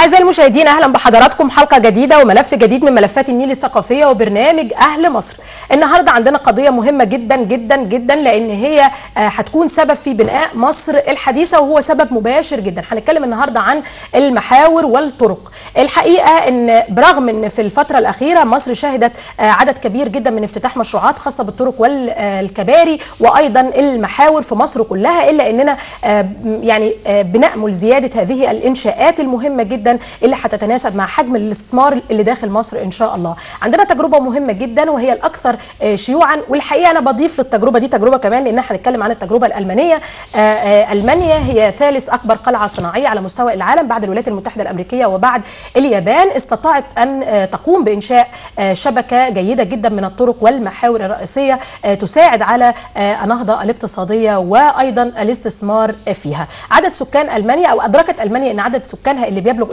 أعزائي المشاهدين أهلا بحضراتكم حلقة جديدة وملف جديد من ملفات النيل الثقافية وبرنامج أهل مصر النهاردة عندنا قضية مهمة جدا جدا جدا لأن هي آه، هتكون سبب في بناء مصر الحديثة وهو سبب مباشر جدا هنتكلم النهاردة عن المحاور والطرق الحقيقة أن برغم أن في الفترة الأخيرة مصر شهدت آه، عدد كبير جدا من افتتاح مشروعات خاصة بالطرق والكباري وأيضا المحاور في مصر كلها إلا أننا آه، يعني آه، بنأمل زيادة هذه الإنشاءات المهمة جدا اللي هتتناسب مع حجم الاستثمار اللي داخل مصر إن شاء الله عندنا تجربة مهمة جدا وهي الأكثر آه، شيوعا والحقيقة أنا بضيف للتجربة دي تجربة كمان لأن احنا هنتكلم عن التجربة الألمانية آه، آه، ألمانيا هي ثالث أكبر قلعة صناعية على مستوى العالم بعد الولايات المتحدة الأمريكية وبعد اليابان استطاعت أن آه، تقوم بإنشاء آه، شبكة جيدة جدا من الطرق والمحاور الرئيسية آه، تساعد على آه، النهضة الاقتصادية وأيضا الاستثمار فيها عدد سكان ألمانيا أو أدركت ألمانيا أن عدد سكانها اللي بيبلغ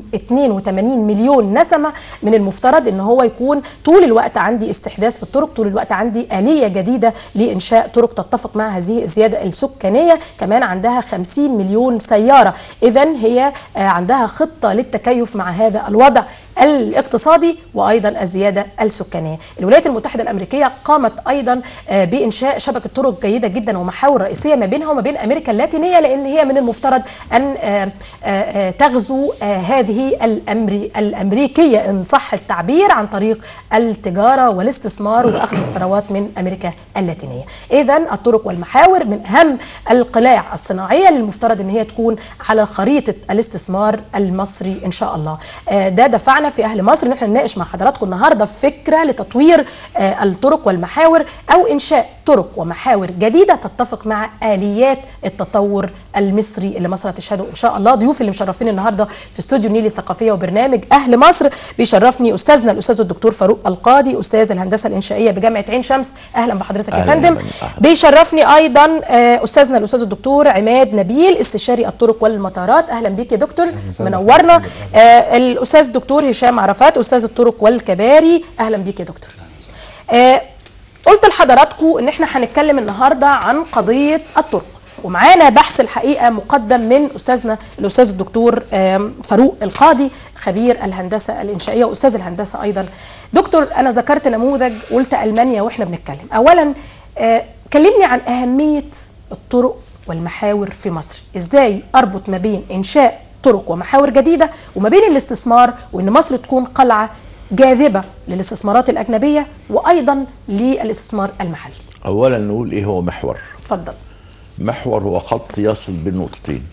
82 مليون نسمة من المفترض أن هو يكون طول الوقت عندي استحداث للطرق طول الوقت عندي آلية جديدة لإنشاء طرق تتفق مع هذه الزيادة السكانية كمان عندها 50 مليون سيارة إذا هي آه، عندها خطة للتكيف مع هذا الوضع الاقتصادي وايضا الزياده السكانيه. الولايات المتحده الامريكيه قامت ايضا آه، بانشاء شبكه طرق جيده جدا ومحاور رئيسيه ما بينها وما بين امريكا اللاتينيه لان هي من المفترض ان آه، آه، آه، تغزو آه، هذه الأمري الامريكيه ان صح التعبير عن طريق التجاره والاستثمار واخذ الثروات من امريكا اللاتينيه. اذا الطرق والمحاور من اهم القلاع الصناعيه اللي المفترض ان هي تكون على خريطه الاستثمار المصري ان شاء الله. آه، ده دفعنا في اهل مصر ان احنا نناقش مع حضراتكم النهارده فكره لتطوير آه، الطرق والمحاور او انشاء طرق ومحاور جديده تتفق مع اليات التطور المصري اللي مصر هتشهده ان شاء الله ضيوف اللي مشرفين النهارده في استوديو نيلي الثقافيه وبرنامج اهل مصر بيشرفني استاذنا الاستاذ الدكتور فاروق القاضي استاذ الهندسه الانشائيه بجامعه عين شمس اهلا بحضرتك يا أهلاً فندم بك، أهلاً. بيشرفني ايضا آه، استاذنا الاستاذ الدكتور عماد نبيل استشاري الطرق والمطارات اهلا بيك يا دكتور وسهلا. منورنا آه، الاستاذ الدكتور هشام عرفات استاذ الطرق والكباري اهلا بيك يا دكتور آه، قلت لحضراتكم ان احنا هنتكلم النهارده عن قضيه الطرق ومعانا بحث الحقيقه مقدم من استاذنا الاستاذ الدكتور آم، فاروق القاضي خبير الهندسه الانشائيه واستاذ الهندسه ايضا دكتور انا ذكرت نموذج قلت المانيا واحنا بنتكلم اولا آه، كلمني عن اهميه الطرق والمحاور في مصر ازاي اربط ما بين انشاء طرق ومحاور جديده وما بين الاستثمار وان مصر تكون قلعه جاذبه للاستثمارات الاجنبيه وايضا للاستثمار المحلي اولا نقول ايه هو محور اتفضل محور هو خط يصل بين نقطتين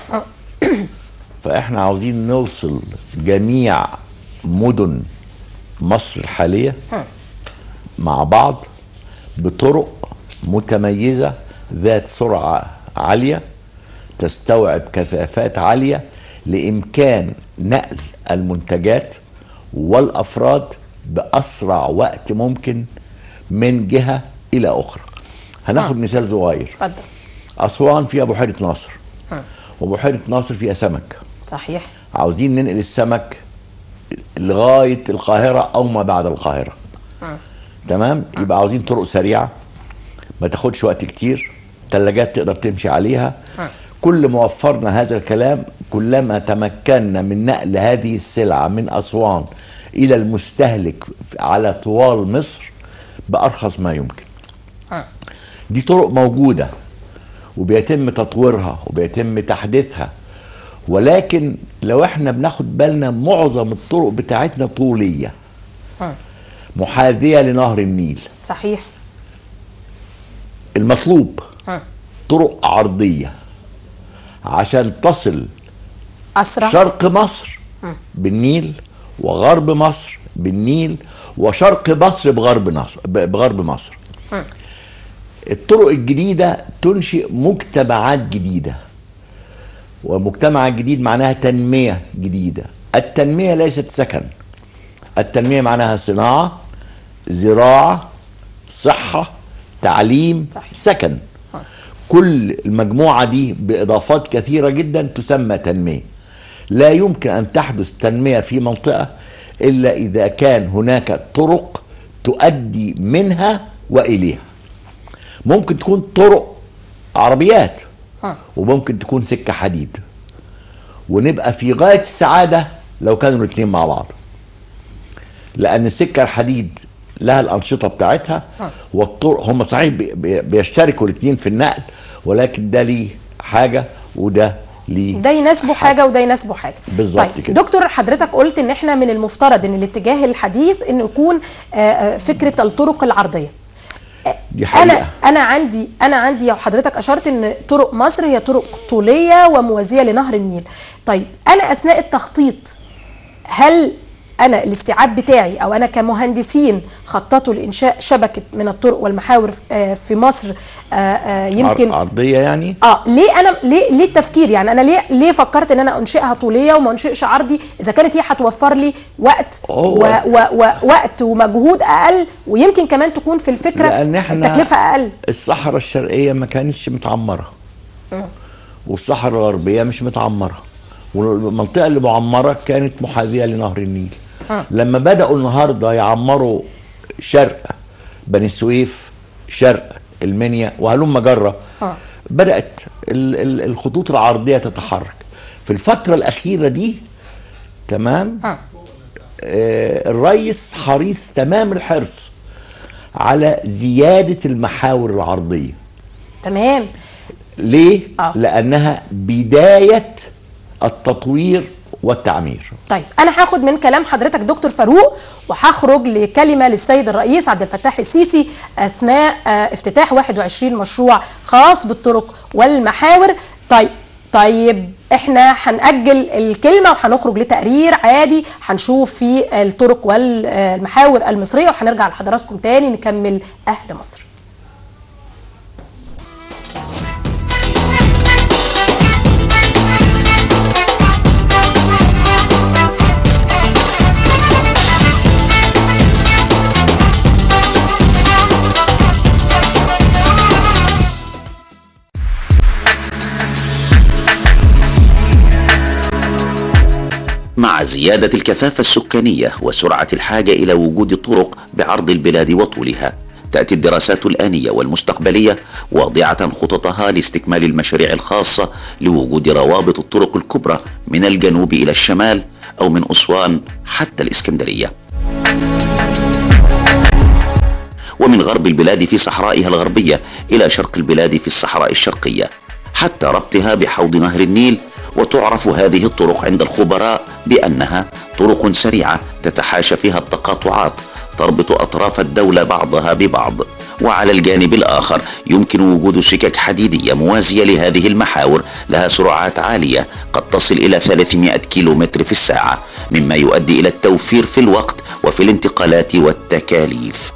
فاحنا عاوزين نوصل جميع مدن مصر الحاليه مع بعض بطرق متميزه ذات سرعه عاليه تستوعب كثافات عاليه لامكان نقل المنتجات والافراد باسرع وقت ممكن من جهه الى اخرى هناخد مثال صغير اتفضل أسوان فيها بحيرة ناصر وبحيرة ناصر فيها سمك صحيح عاوزين ننقل السمك لغاية القاهرة أو ما بعد القاهرة تمام يبقى عاوزين طرق سريعة ما تاخدش وقت كتير تلاجات تقدر تمشي عليها كل ما وفرنا هذا الكلام كلما تمكنا من نقل هذه السلعة من أسوان إلى المستهلك على طوال مصر بأرخص ما يمكن دي طرق موجودة وبيتم تطويرها وبيتم تحديثها ولكن لو احنا بناخد بالنا معظم الطرق بتاعتنا طولية محاذية لنهر النيل صحيح المطلوب طرق عرضية عشان تصل اسرع شرق مصر بالنيل وغرب مصر بالنيل وشرق مصر بغرب مصر بغرب مصر الطرق الجديدة تنشئ مجتمعات جديدة ومجتمع جديد معناها تنمية جديدة التنمية ليست سكن التنمية معناها صناعة زراعة صحة تعليم صحيح. سكن كل المجموعة دي بإضافات كثيرة جدا تسمى تنمية لا يمكن أن تحدث تنمية في منطقة إلا إذا كان هناك طرق تؤدي منها وإليها ممكن تكون طرق عربيات ها. وممكن تكون سكة حديد ونبقى في غايه السعاده لو كانوا الاثنين مع بعض لان السكه الحديد لها الانشطه بتاعتها والطرق هم صحيح بي- بي- بيشتركوا الاثنين في النقل ولكن ده ليه حاجه وده ليه ده يناسبه حاجه وده يناسبه حاجه بالظبط طيب كده. دكتور حضرتك قلت ان احنا من المفترض ان الاتجاه الحديث انه يكون آه، آه، فكره الطرق العرضيه دي حقيقه انا انا عندي انا عندي وحضرتك اشرت ان طرق مصر هي طرق طوليه وموازيه لنهر النيل طيب انا اثناء التخطيط هل انا الاستيعاب بتاعي او انا كمهندسين خططوا لانشاء شبكه من الطرق والمحاور آه، في مصر آه، آه، يمكن عر- عرضيه يعني اه ليه انا ليه ليه التفكير يعني انا ليه ليه فكرت ان انا انشئها طوليه وما انشئش عرضي اذا كانت هي هتوفر لي وقت هو- و و و وقت ومجهود اقل ويمكن كمان تكون في الفكره لان احنا التكلفه اقل الصحراء الشرقيه ما كانتش متعمره والصحراء الغربيه مش متعمره والمنطقه اللي معمره كانت محاذيه لنهر النيل لما بداوا النهارده يعمروا شرق بني سويف شرق المنيا وهلم جره آه. بدات ال- ال- الخطوط العرضيه تتحرك في الفتره الاخيره دي تمام آه. آه، الرئيس حريص تمام الحرص على زيادة المحاور العرضية تمام ليه؟ آه. لأنها بداية التطوير والتعمير طيب انا هاخد من كلام حضرتك دكتور فاروق وهخرج لكلمه للسيد الرئيس عبد الفتاح السيسي اثناء آه، افتتاح 21 مشروع خاص بالطرق والمحاور طيب طيب احنا هنأجل الكلمة وهنخرج لتقرير عادي هنشوف في الطرق والمحاور المصرية وهنرجع لحضراتكم تاني نكمل أهل مصر مع زيادة الكثافة السكانية وسرعة الحاجة إلى وجود طرق بعرض البلاد وطولها تأتي الدراسات الآنية والمستقبلية واضعة خططها لاستكمال المشاريع الخاصة لوجود روابط الطرق الكبرى من الجنوب إلى الشمال أو من أسوان حتى الإسكندرية ومن غرب البلاد في صحرائها الغربية إلى شرق البلاد في الصحراء الشرقية حتى ربطها بحوض نهر النيل وتعرف هذه الطرق عند الخبراء بأنها طرق سريعة تتحاشى فيها التقاطعات تربط أطراف الدولة بعضها ببعض وعلى الجانب الآخر يمكن وجود سكك حديدية موازية لهذه المحاور لها سرعات عالية قد تصل إلى 300 كيلومتر في الساعة مما يؤدي إلى التوفير في الوقت وفي الانتقالات والتكاليف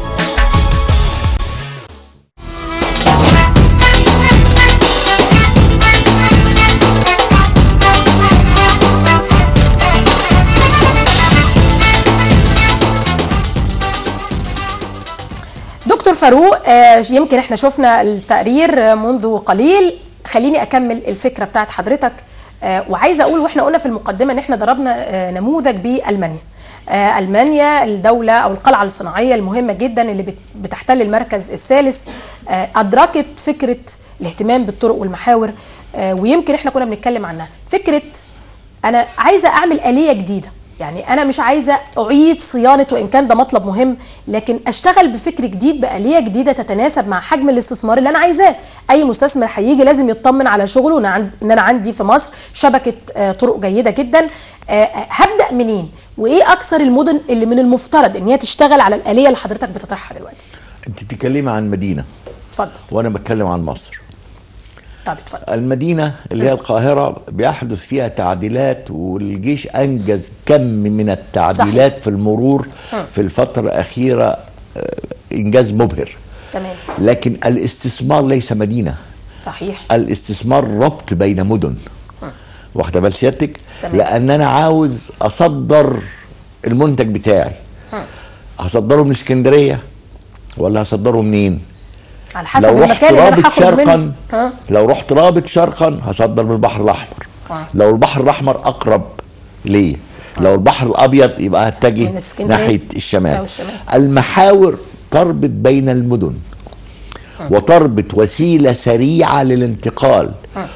دكتور فاروق آه، يمكن احنا شفنا التقرير آه، منذ قليل خليني اكمل الفكره بتاعت حضرتك آه، وعايزه اقول واحنا قلنا في المقدمه ان احنا ضربنا آه، نموذج بالمانيا آه، المانيا الدوله او القلعه الصناعيه المهمه جدا اللي بت- بتحتل المركز الثالث آه، ادركت فكره الاهتمام بالطرق والمحاور آه، ويمكن احنا كنا بنتكلم عنها فكره انا عايزه اعمل اليه جديده يعني انا مش عايزه اعيد صيانه وان كان ده مطلب مهم لكن اشتغل بفكر جديد باليه جديده تتناسب مع حجم الاستثمار اللي انا عايزاه اي مستثمر هيجي لازم يطمن على شغله وإن عن- ان انا عندي في مصر شبكه آه، طرق جيده جدا آه، آه، هبدا منين وايه اكثر المدن اللي من المفترض ان هي تشتغل على الاليه اللي حضرتك بتطرحها دلوقتي انت بتتكلمي عن مدينة اتفضل وانا بتكلم عن مصر طب اتفضل المدينة اللي هي القاهرة بيحدث فيها تعديلات والجيش أنجز كم من التعديلات صحيح. في المرور في الفترة الأخيرة آه، إنجاز مبهر تمام لكن الاستثمار ليس مدينة صحيح الاستثمار ربط بين مدن واخده بال سيادتك تمام. لان انا عاوز اصدر المنتج بتاعي هصدره من اسكندريه ولا هصدره منين على حسب لو رحت المكان اللي انا رابط هاخد منه شرقا ها لو رحت رابط شرقا هصدر من البحر الاحمر آه. لو البحر الاحمر اقرب ليه لو البحر الابيض يبقى هتجه من اسكندرية ناحيه أو الشمال الشمال. المحاور تربط بين المدن وتربط وسيله سريعه للانتقال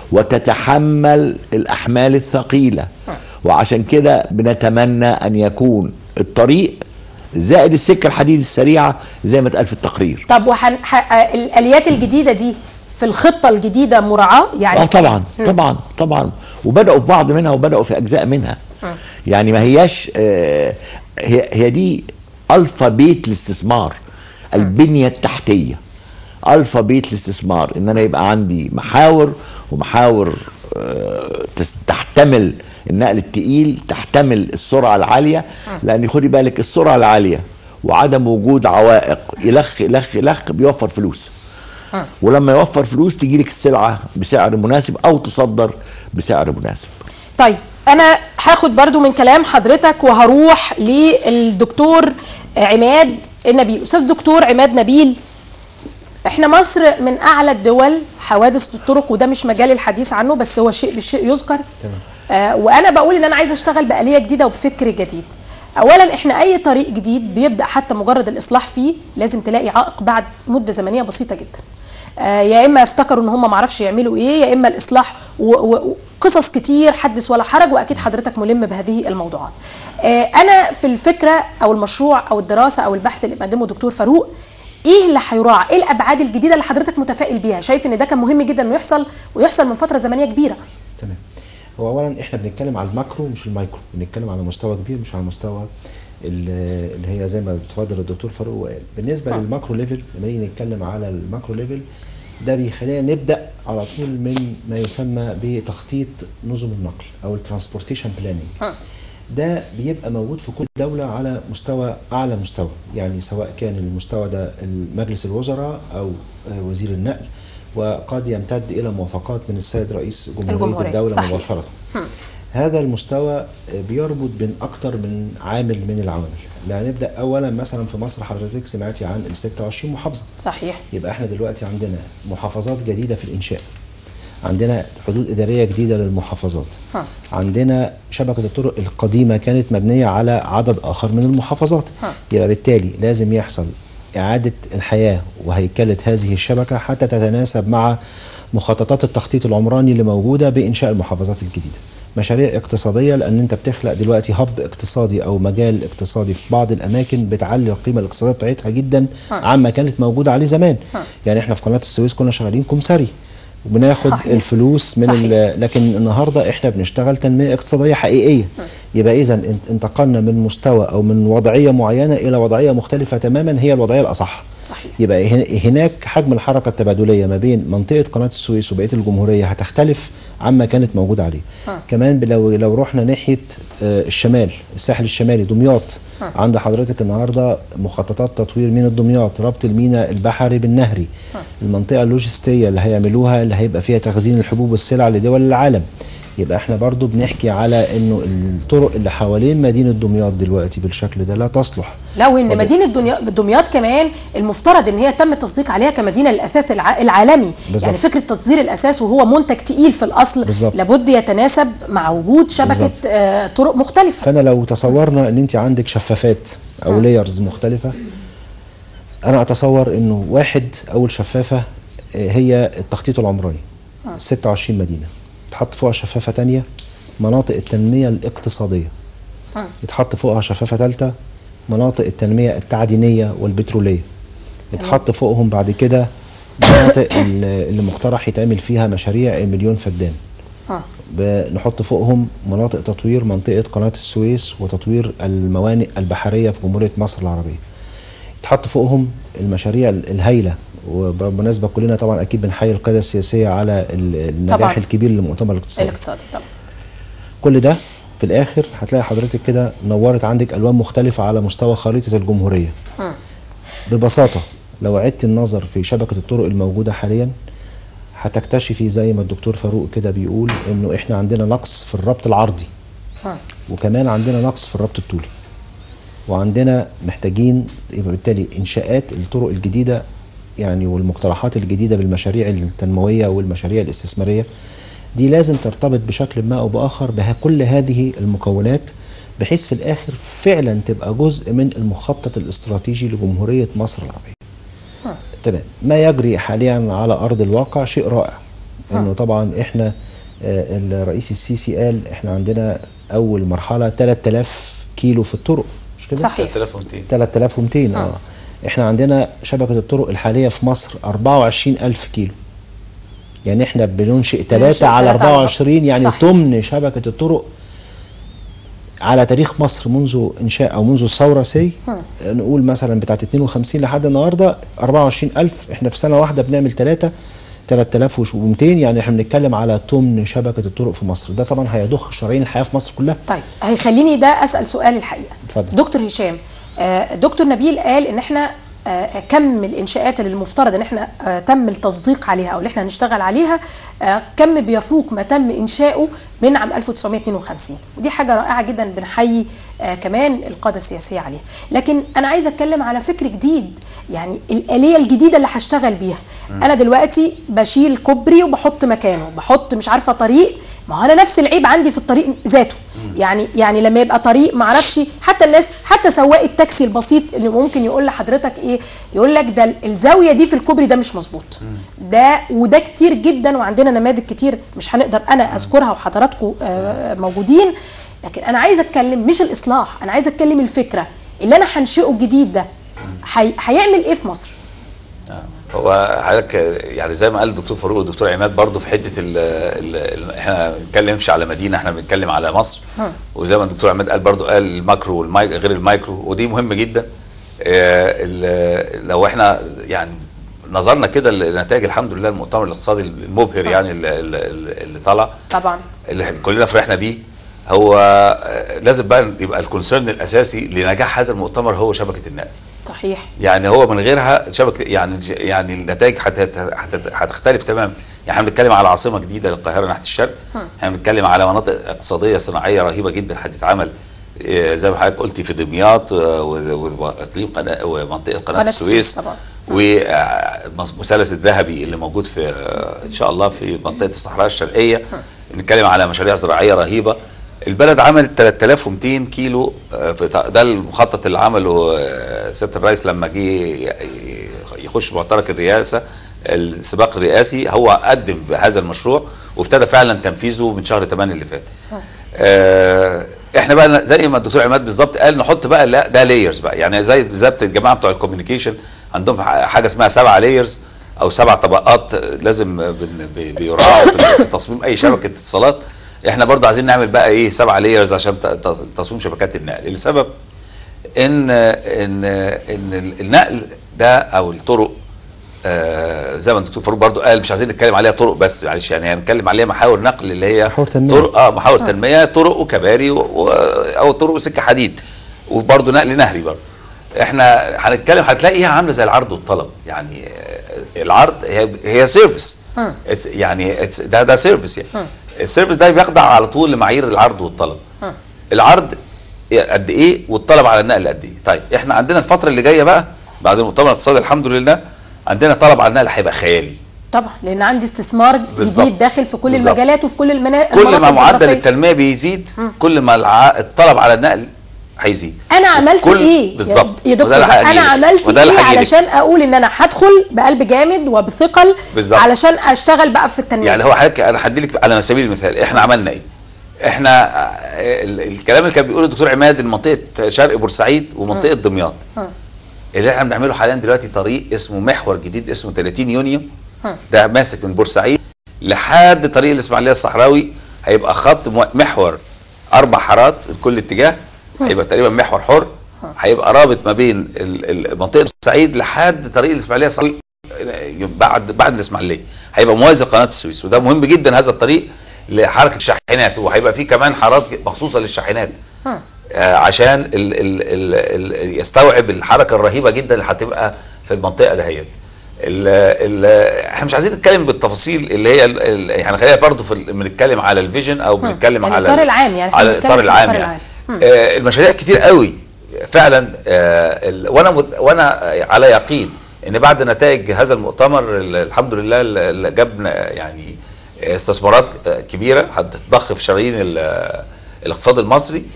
وتتحمل الاحمال الثقيله وعشان كده بنتمنى ان يكون الطريق زائد السكه الحديد السريعه زي ما اتقال في التقرير طب وحن ح... آه، الاليات الجديده دي في الخطه الجديده مراعاه يعني اه طبعا طبعا طبعا وبداوا في بعض منها وبداوا في اجزاء منها يعني ما هياش آه، هي هي دي الفا بيت الاستثمار البنيه التحتيه الفا بيت الاستثمار ان انا يبقى عندي محاور ومحاور آه، تس- تحتمل النقل التقيل تحتمل السرعه العاليه لان خدي بالك السرعه العاليه وعدم وجود عوائق يلخ يلخ يلخ بيوفر فلوس ولما يوفر فلوس تجي لك السلعه بسعر مناسب او تصدر بسعر مناسب طيب انا هاخد برضو من كلام حضرتك وهروح للدكتور عماد نبيل استاذ دكتور عماد نبيل احنا مصر من اعلى الدول حوادث الطرق وده مش مجال الحديث عنه بس هو شيء بالشيء يذكر آه وانا بقول ان انا عايزه اشتغل باليه جديده وبفكر جديد اولا احنا اي طريق جديد بيبدا حتى مجرد الاصلاح فيه لازم تلاقي عائق بعد مده زمنيه بسيطه جدا آه يا اما افتكروا ان هم معرفش يعملوا ايه يا اما الاصلاح و- و- وقصص كتير حدث ولا حرج واكيد حضرتك ملم بهذه الموضوعات آه انا في الفكره او المشروع او الدراسه او البحث اللي مقدمه دكتور فاروق ايه اللي هيراعى ايه الابعاد الجديده اللي حضرتك متفائل بيها شايف ان ده كان مهم جدا انه يحصل ويحصل من فتره زمنيه كبيره تمام هو اولا احنا بنتكلم على الماكرو مش المايكرو بنتكلم على مستوى كبير مش على مستوى ال- اللي هي زي ما اتفضل الدكتور فاروق وقال بالنسبه للماكرو ليفل لما نيجي نتكلم على الماكرو ليفل ده بيخلينا نبدا على طول من ما يسمى بتخطيط نظم النقل او الترانسبورتيشن بلاننج ده بيبقى موجود في كل دولة على مستوى أعلى مستوى يعني سواء كان المستوى ده مجلس الوزراء أو آه، وزير النقل وقد يمتد إلى موافقات من السيد رئيس جمهورية الجمهورية، الدولة صحيح. مباشرة هذا المستوى آه، بيربط بين أكتر من عامل من العوامل لا نبدأ أولا مثلا في مصر حضرتك سمعتي عن ال 26 محافظة صحيح يبقى احنا دلوقتي عندنا محافظات جديده في الانشاء عندنا حدود اداريه جديده للمحافظات ها. عندنا شبكه الطرق القديمه كانت مبنيه على عدد اخر من المحافظات ها. يبقى بالتالي لازم يحصل اعاده الحياه وهيكله هذه الشبكه حتى تتناسب مع مخططات التخطيط العمراني اللي موجوده بانشاء المحافظات الجديده مشاريع اقتصاديه لان انت بتخلق دلوقتي هب اقتصادي او مجال اقتصادي في بعض الاماكن بتعلي القيمه الاقتصاديه بتاعتها جدا عما كانت موجوده عليه زمان يعني احنا في قناه السويس كنا شغالين كمسري وبناخد صحيح. الفلوس من صحيح. ال- لكن النهارده احنا بنشتغل تنميه اقتصاديه حقيقيه يبقى اذا انت- انتقلنا من مستوى او من وضعيه معينه الى وضعيه مختلفه تماما هي الوضعيه الاصح صحيح. يبقى هن- هناك حجم الحركه التبادليه ما بين منطقه قناه السويس وبقيه الجمهوريه هتختلف عما كانت موجوده عليه كمان ب- لو لو رحنا ناحيه آه، الشمال الساحل الشمالي دمياط عند حضرتك النهارده مخططات تطوير ميناء دمياط ربط الميناء البحري بالنهري المنطقه اللوجستيه اللي هيعملوها اللي هيبقى فيها تخزين الحبوب والسلع لدول العالم يبقى احنا برضو بنحكي على انه الطرق اللي حوالين مدينه دمياط دلوقتي بالشكل ده لا تصلح لو ان طب- مدينه دنيا- دمياط كمان المفترض ان هي تم التصديق عليها كمدينه الاثاث الع- العالمي بالظبط. يعني فكره تصدير الاساس وهو منتج تقيل في الاصل بالظبط. لابد يتناسب مع وجود شبكه بالظبط. آه طرق مختلفه فانا لو تصورنا ان انت عندك شفافات او لايرز مختلفه انا اتصور انه واحد اول شفافه آه، هي التخطيط العمراني 26 مدينه تحط فوقها شفافه تانية مناطق التنميه الاقتصاديه يتحط فوقها شفافه ثالثه مناطق التنميه التعدينيه والبتروليه يتحط فوقهم بعد كده مناطق اللي اللي مقترح يتعمل فيها مشاريع المليون فدان ها. بنحط فوقهم مناطق تطوير منطقة قناة السويس وتطوير الموانئ البحرية في جمهورية مصر العربية يتحط فوقهم المشاريع ال- الهائلة وبالمناسبة كلنا طبعا أكيد بنحيي القيادة السياسية على ال- النجاح طبعاً. الكبير للمؤتمر الاقتصادي الاقتصادي طبعا كل ده في الآخر هتلاقي حضرتك كده نورت عندك ألوان مختلفة على مستوى خريطة الجمهورية مم. ببساطة لو عدت النظر في شبكة الطرق الموجودة حاليا هتكتشفي زي ما الدكتور فاروق كده بيقول انه احنا عندنا نقص في الربط العرضي ها. وكمان عندنا نقص في الربط الطولي وعندنا محتاجين يبقى بالتالي انشاءات الطرق الجديده يعني والمقترحات الجديده بالمشاريع التنمويه والمشاريع الاستثماريه دي لازم ترتبط بشكل ما او باخر بكل هذه المكونات بحيث في الاخر فعلا تبقى جزء من المخطط الاستراتيجي لجمهوريه مصر العربيه. تمام ما يجري حاليا على ارض الواقع شيء رائع انه طبعا احنا آه، الرئيس السيسي قال احنا عندنا اول مرحله 3000 كيلو في الطرق مش كده صحيح 3200 3200 اه احنا عندنا شبكه الطرق الحاليه في مصر 24000 كيلو يعني احنا بننشئ 3 على تلاتة على 24 يعني صحيح. ضمن شبكه الطرق على تاريخ مصر منذ انشاء او منذ الثوره سي نقول مثلا بتاعت 52 لحد النهارده 24000 احنا في سنه واحده بنعمل 3 3200 يعني احنا بنتكلم على ضمن شبكه الطرق في مصر ده طبعا هيضخ شرايين الحياه في مصر كلها طيب هيخليني ده اسال سؤال الحقيقه اتفضل. دكتور هشام آه، دكتور نبيل قال ان احنا آه، كم الانشاءات اللي المفترض ان احنا آه، تم التصديق عليها او اللي احنا هنشتغل عليها آه، كم بيفوق ما تم انشاؤه من عام 1952 ودي حاجه رائعه جدا بنحيي آه، كمان القاده السياسيه عليها لكن انا عايزه اتكلم على فكر جديد يعني الاليه الجديده اللي هشتغل بيها انا دلوقتي بشيل كوبري وبحط مكانه بحط مش عارفه طريق ما هو انا نفس العيب عندي في الطريق ذاته يعني يعني لما يبقى طريق معرفش حتى الناس حتى سواق التاكسي البسيط اللي ممكن يقول لحضرتك ايه يقول لك ده الزاويه دي في الكوبري ده مش مظبوط ده وده كتير جدا وعندنا نماذج كتير مش هنقدر انا اذكرها وحضراتكم آه، موجودين لكن انا عايزه اتكلم مش الاصلاح انا عايزه اتكلم الفكره اللي انا هنشئه جديد ده هي- هيعمل ايه في مصر هو حضرتك يعني زي ما قال الدكتور فاروق والدكتور عماد برضو في حته ال ال ال احنا ما بنتكلمش على مدينه احنا بنتكلم على مصر وزي ما الدكتور عماد قال برضو قال الماكرو والماي غير المايكرو ودي مهمه جدا آه، ال- لو احنا يعني نظرنا كده لنتائج الحمد لله المؤتمر الاقتصادي المبهر يعني اللي, اللي اللي طلع طبعا اللي كلنا فرحنا بيه هو آه، لازم بقى يبقى الكونسيرن الاساسي لنجاح هذا المؤتمر هو شبكه النقل صحيح يعني هو من غيرها شبكه يعني يعني النتائج هت- هت- هتختلف تماما يعني احنا بنتكلم على عاصمه جديده للقاهره ناحيه الشرق احنا بنتكلم على مناطق اقتصاديه صناعيه رهيبه جدا هتتعمل آه، زي ما حضرتك قلتي في دمياط آه، و- و- واقليم قناه ومنطقه قناه قناة السويس السويس طبعا. والمثلث الذهبي اللي موجود في آه، ان شاء الله في منطقه الصحراء الشرقيه بنتكلم على مشاريع زراعيه رهيبه البلد عملت 3200 كيلو آه، في تع- ده المخطط اللي عمله آه، سياده الرئيس لما جه ي- يخش معترك الرئاسه السباق الرئاسي هو قدم بهذا المشروع وابتدى فعلا تنفيذه من شهر 8 اللي فات. آه، احنا بقى زي ما الدكتور عماد بالظبط قال نحط بقى لا ده لايرز بقى يعني زي بالظبط الجماعه بتوع الكوميونيكيشن عندهم ح- حاجه اسمها سبعه لايرز او سبع طبقات لازم بن- بي- بيراعوا في في تصميم اي شبكه اتصالات احنا برضه عايزين نعمل بقى ايه سبعه لايرز عشان ت- ت- تصميم شبكات النقل لسبب ان ان ان النقل ده او الطرق آه زي ما الدكتور فاروق برضو قال مش عايزين نتكلم عليها طرق بس معلش يعني هنتكلم عليها محاور نقل اللي هي محاور تنمية. طرق اه محاور تنميه طرق وكباري و... و... او طرق وسكه حديد وبرضو نقل نهري برضو احنا هنتكلم هتلاقيها عامله زي العرض والطلب يعني آه، العرض هي هي سيرفيس يعني it's- ده ده سيرفيس يعني السيرفيس ده بيخضع على طول لمعايير العرض والطلب العرض قد ايه والطلب على النقل قد ايه طيب احنا عندنا الفتره اللي جايه بقى بعد المؤتمر الاقتصادي الحمد لله عندنا طلب على النقل هيبقى خيالي طبعا لان عندي استثمار بالظبط. جديد داخل في كل بالظبط. المجالات وفي كل المنا... كل المناطق ما معدل الجغرافية. التنميه بيزيد كل ما الع... الطلب على النقل هيزيد انا عملت كل- ايه بالظبط. يا وده دكتور اللي هجيلك. انا عملت وده اللي ايه هجيلك. علشان اقول ان انا هدخل بقلب جامد وبثقل بالظبط. علشان اشتغل بقى في التنميه يعني هو حضرتك انا هدي لك على سبيل المثال احنا عملنا ايه؟ احنا آه، ال- الكلام اللي كان بيقوله الدكتور عماد إن منطقه شرق بورسعيد ومنطقه دمياط اللي احنا بنعمله حاليا دلوقتي طريق اسمه محور جديد اسمه 30 يونيو ده ماسك من بورسعيد لحد طريق الاسماعيليه الصحراوي هيبقى خط مو- محور اربع حارات في كل اتجاه هيبقى تقريبا محور حر هيبقى رابط ما بين ال- ال- منطقه بورسعيد لحد طريق الاسماعيليه الصحراوي بعد بعد الاسماعيليه هيبقى موازي قناه السويس وده مهم جدا هذا الطريق لحركه الشاحنات وهيبقى فيه كمان حارات مخصوصه للشاحنات آه عشان ال ال ال ال يستوعب الحركه الرهيبه جدا اللي هتبقى في المنطقه دهيت ال- ال- احنا مش عايزين نتكلم بالتفاصيل اللي هي ال- ال- يعني خلينا برضه في ال- بنتكلم على الفيجن او بنتكلم يعني على الإطار ال- العام يعني، إحنا على بنتكلم الاطار في العام الإطار يعني العام. آه المشاريع كتير قوي فعلا آه ال- وانا مت- وانا على يقين ان بعد نتائج هذا المؤتمر ال- الحمد لله اللي جابنا يعني استثمارات آه، كبيره هتضخ في شرايين ال- الاقتصاد المصري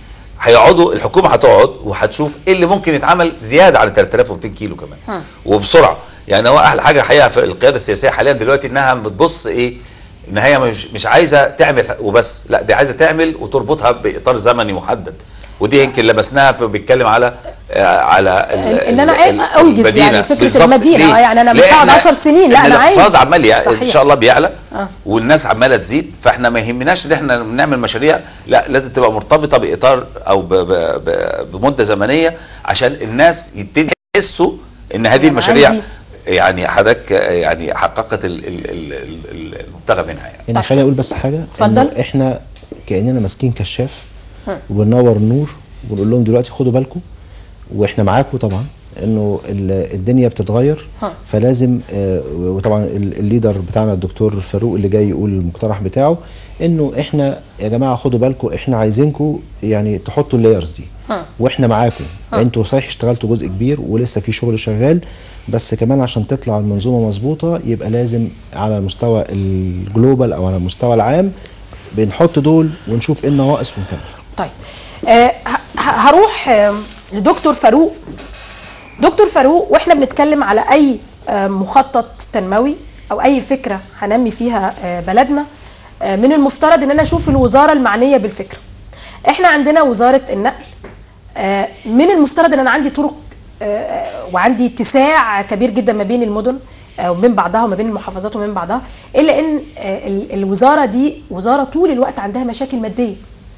هيقعدوا الحكومه هتقعد وهتشوف ايه اللي ممكن يتعمل زياده عن 3200 كيلو كمان وبسرعه يعني هو احلى حاجه الحقيقه في القياده السياسيه حاليا دلوقتي انها بتبص ايه ان هي مش مش عايزه تعمل وبس لا دي عايزه تعمل وتربطها باطار زمني محدد ودي يمكن لمسناها في بيتكلم على آه، على ال- ان انا ال- ال- انجز المدينة. يعني فكره بالظبط. المدينه ليه؟ آه، يعني انا مش ليه هقعد إحنا- 10 سنين لا إن انا عايز الاقتصاد عمال يع- ان صحيح. شاء الله بيعلى آه. والناس عماله تزيد فاحنا ما يهمناش ان احنا نعمل مشاريع لا لازم تبقى مرتبطه باطار او ب ب ب بمده زمنيه عشان الناس يبتدي يحسوا ان هذه أنا المشاريع عندي- يعني حضرتك يعني حققت ال- ال- ال- ال- المبتغى منها يعني يعني خليني اقول بس حاجه اتفضل. إنه احنا كاننا ماسكين كشاف وبننور النور ونقول لهم دلوقتي خدوا بالكم واحنا معاكم طبعا انه ال- الدنيا بتتغير ها. فلازم آه، وطبعا ال- الليدر بتاعنا الدكتور فاروق اللي جاي يقول المقترح بتاعه انه احنا يا جماعه خدوا بالكم احنا عايزينكم يعني تحطوا اللايرز دي ها. واحنا معاكم انتوا صحيح اشتغلتوا جزء كبير ولسه في شغل شغال بس كمان عشان تطلع المنظومه مظبوطه يبقى لازم على المستوى الجلوبال او على المستوى العام بنحط دول ونشوف ايه النواقص ونكمل طيب آه ه- ه- هروح آه لدكتور فاروق دكتور فاروق واحنا بنتكلم على اي آه مخطط تنموي او اي فكره هنمي فيها آه بلدنا آه من المفترض ان انا اشوف الوزاره المعنيه بالفكره احنا عندنا وزاره النقل آه من المفترض ان انا عندي طرق آه وعندي اتساع كبير جدا ما بين المدن آه، ومن بعضها وما بين المحافظات ومن بعضها الا ان آه، ال- الوزاره دي وزاره طول الوقت عندها مشاكل ماديه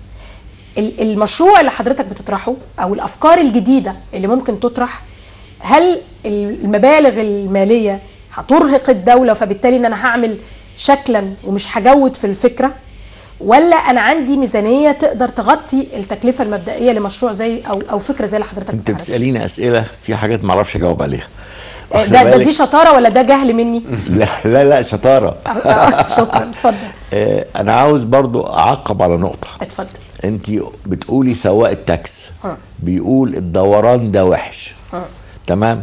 ال- المشروع اللي حضرتك بتطرحه او الافكار الجديده اللي ممكن تطرح هل المبالغ الماليه هترهق الدوله فبالتالي ان انا هعمل شكلا ومش هجود في الفكره ولا انا عندي ميزانيه تقدر تغطي التكلفه المبدئيه لمشروع زي او او فكره زي اللي حضرتك انت بتعرضها؟ بتساليني اسئله في حاجات ما اعرفش اجاوب عليها آه، واخد ده, ده بالك؟ دي شطاره ولا ده جهل مني؟ لا لا لا شطاره آه، شكرا اتفضل آه، انا عاوز برضو اعقب على نقطه اتفضل انت بتقولي سواق التاكس ها. بيقول الدوران ده وحش ها. تمام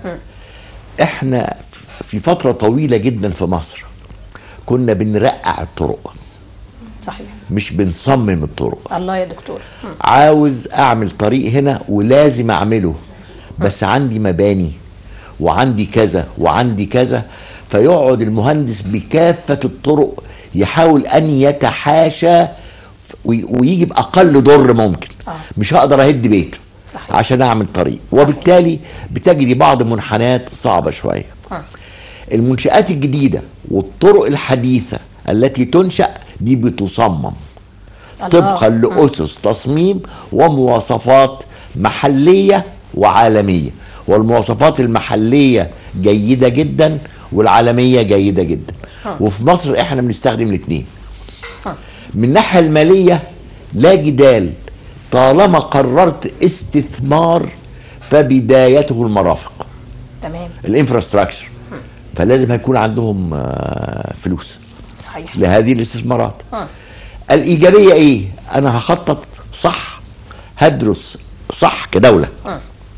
احنا في فتره طويله جدا في مصر كنا بنرقع الطرق صحيح مش بنصمم الطرق الله يا دكتور مم. عاوز اعمل طريق هنا ولازم اعمله بس عندي مباني وعندي كذا وعندي كذا فيقعد المهندس بكافة الطرق يحاول ان يتحاشى وي- ويجي باقل ضر ممكن آه. مش هقدر اهد بيت صحيح. عشان اعمل طريق وبالتالي بتجري بعض منحنيات صعبة شوية آه. المنشآت الجديدة والطرق الحديثة التي تنشأ دي بتصمم الله. طبقا لأسس تصميم ومواصفات محلية وعالمية والمواصفات المحلية جيدة جدا والعالمية جيدة جدا وفي مصر احنا بنستخدم الاثنين من الناحية المالية لا جدال طالما قررت استثمار فبدايته المرافق تمام الانفراستراكشر فلازم هيكون عندهم آه، فلوس صحيح لهذه الاستثمارات آه. الإيجابية إيه؟ أنا هخطط صح هدرس صح كدولة آه.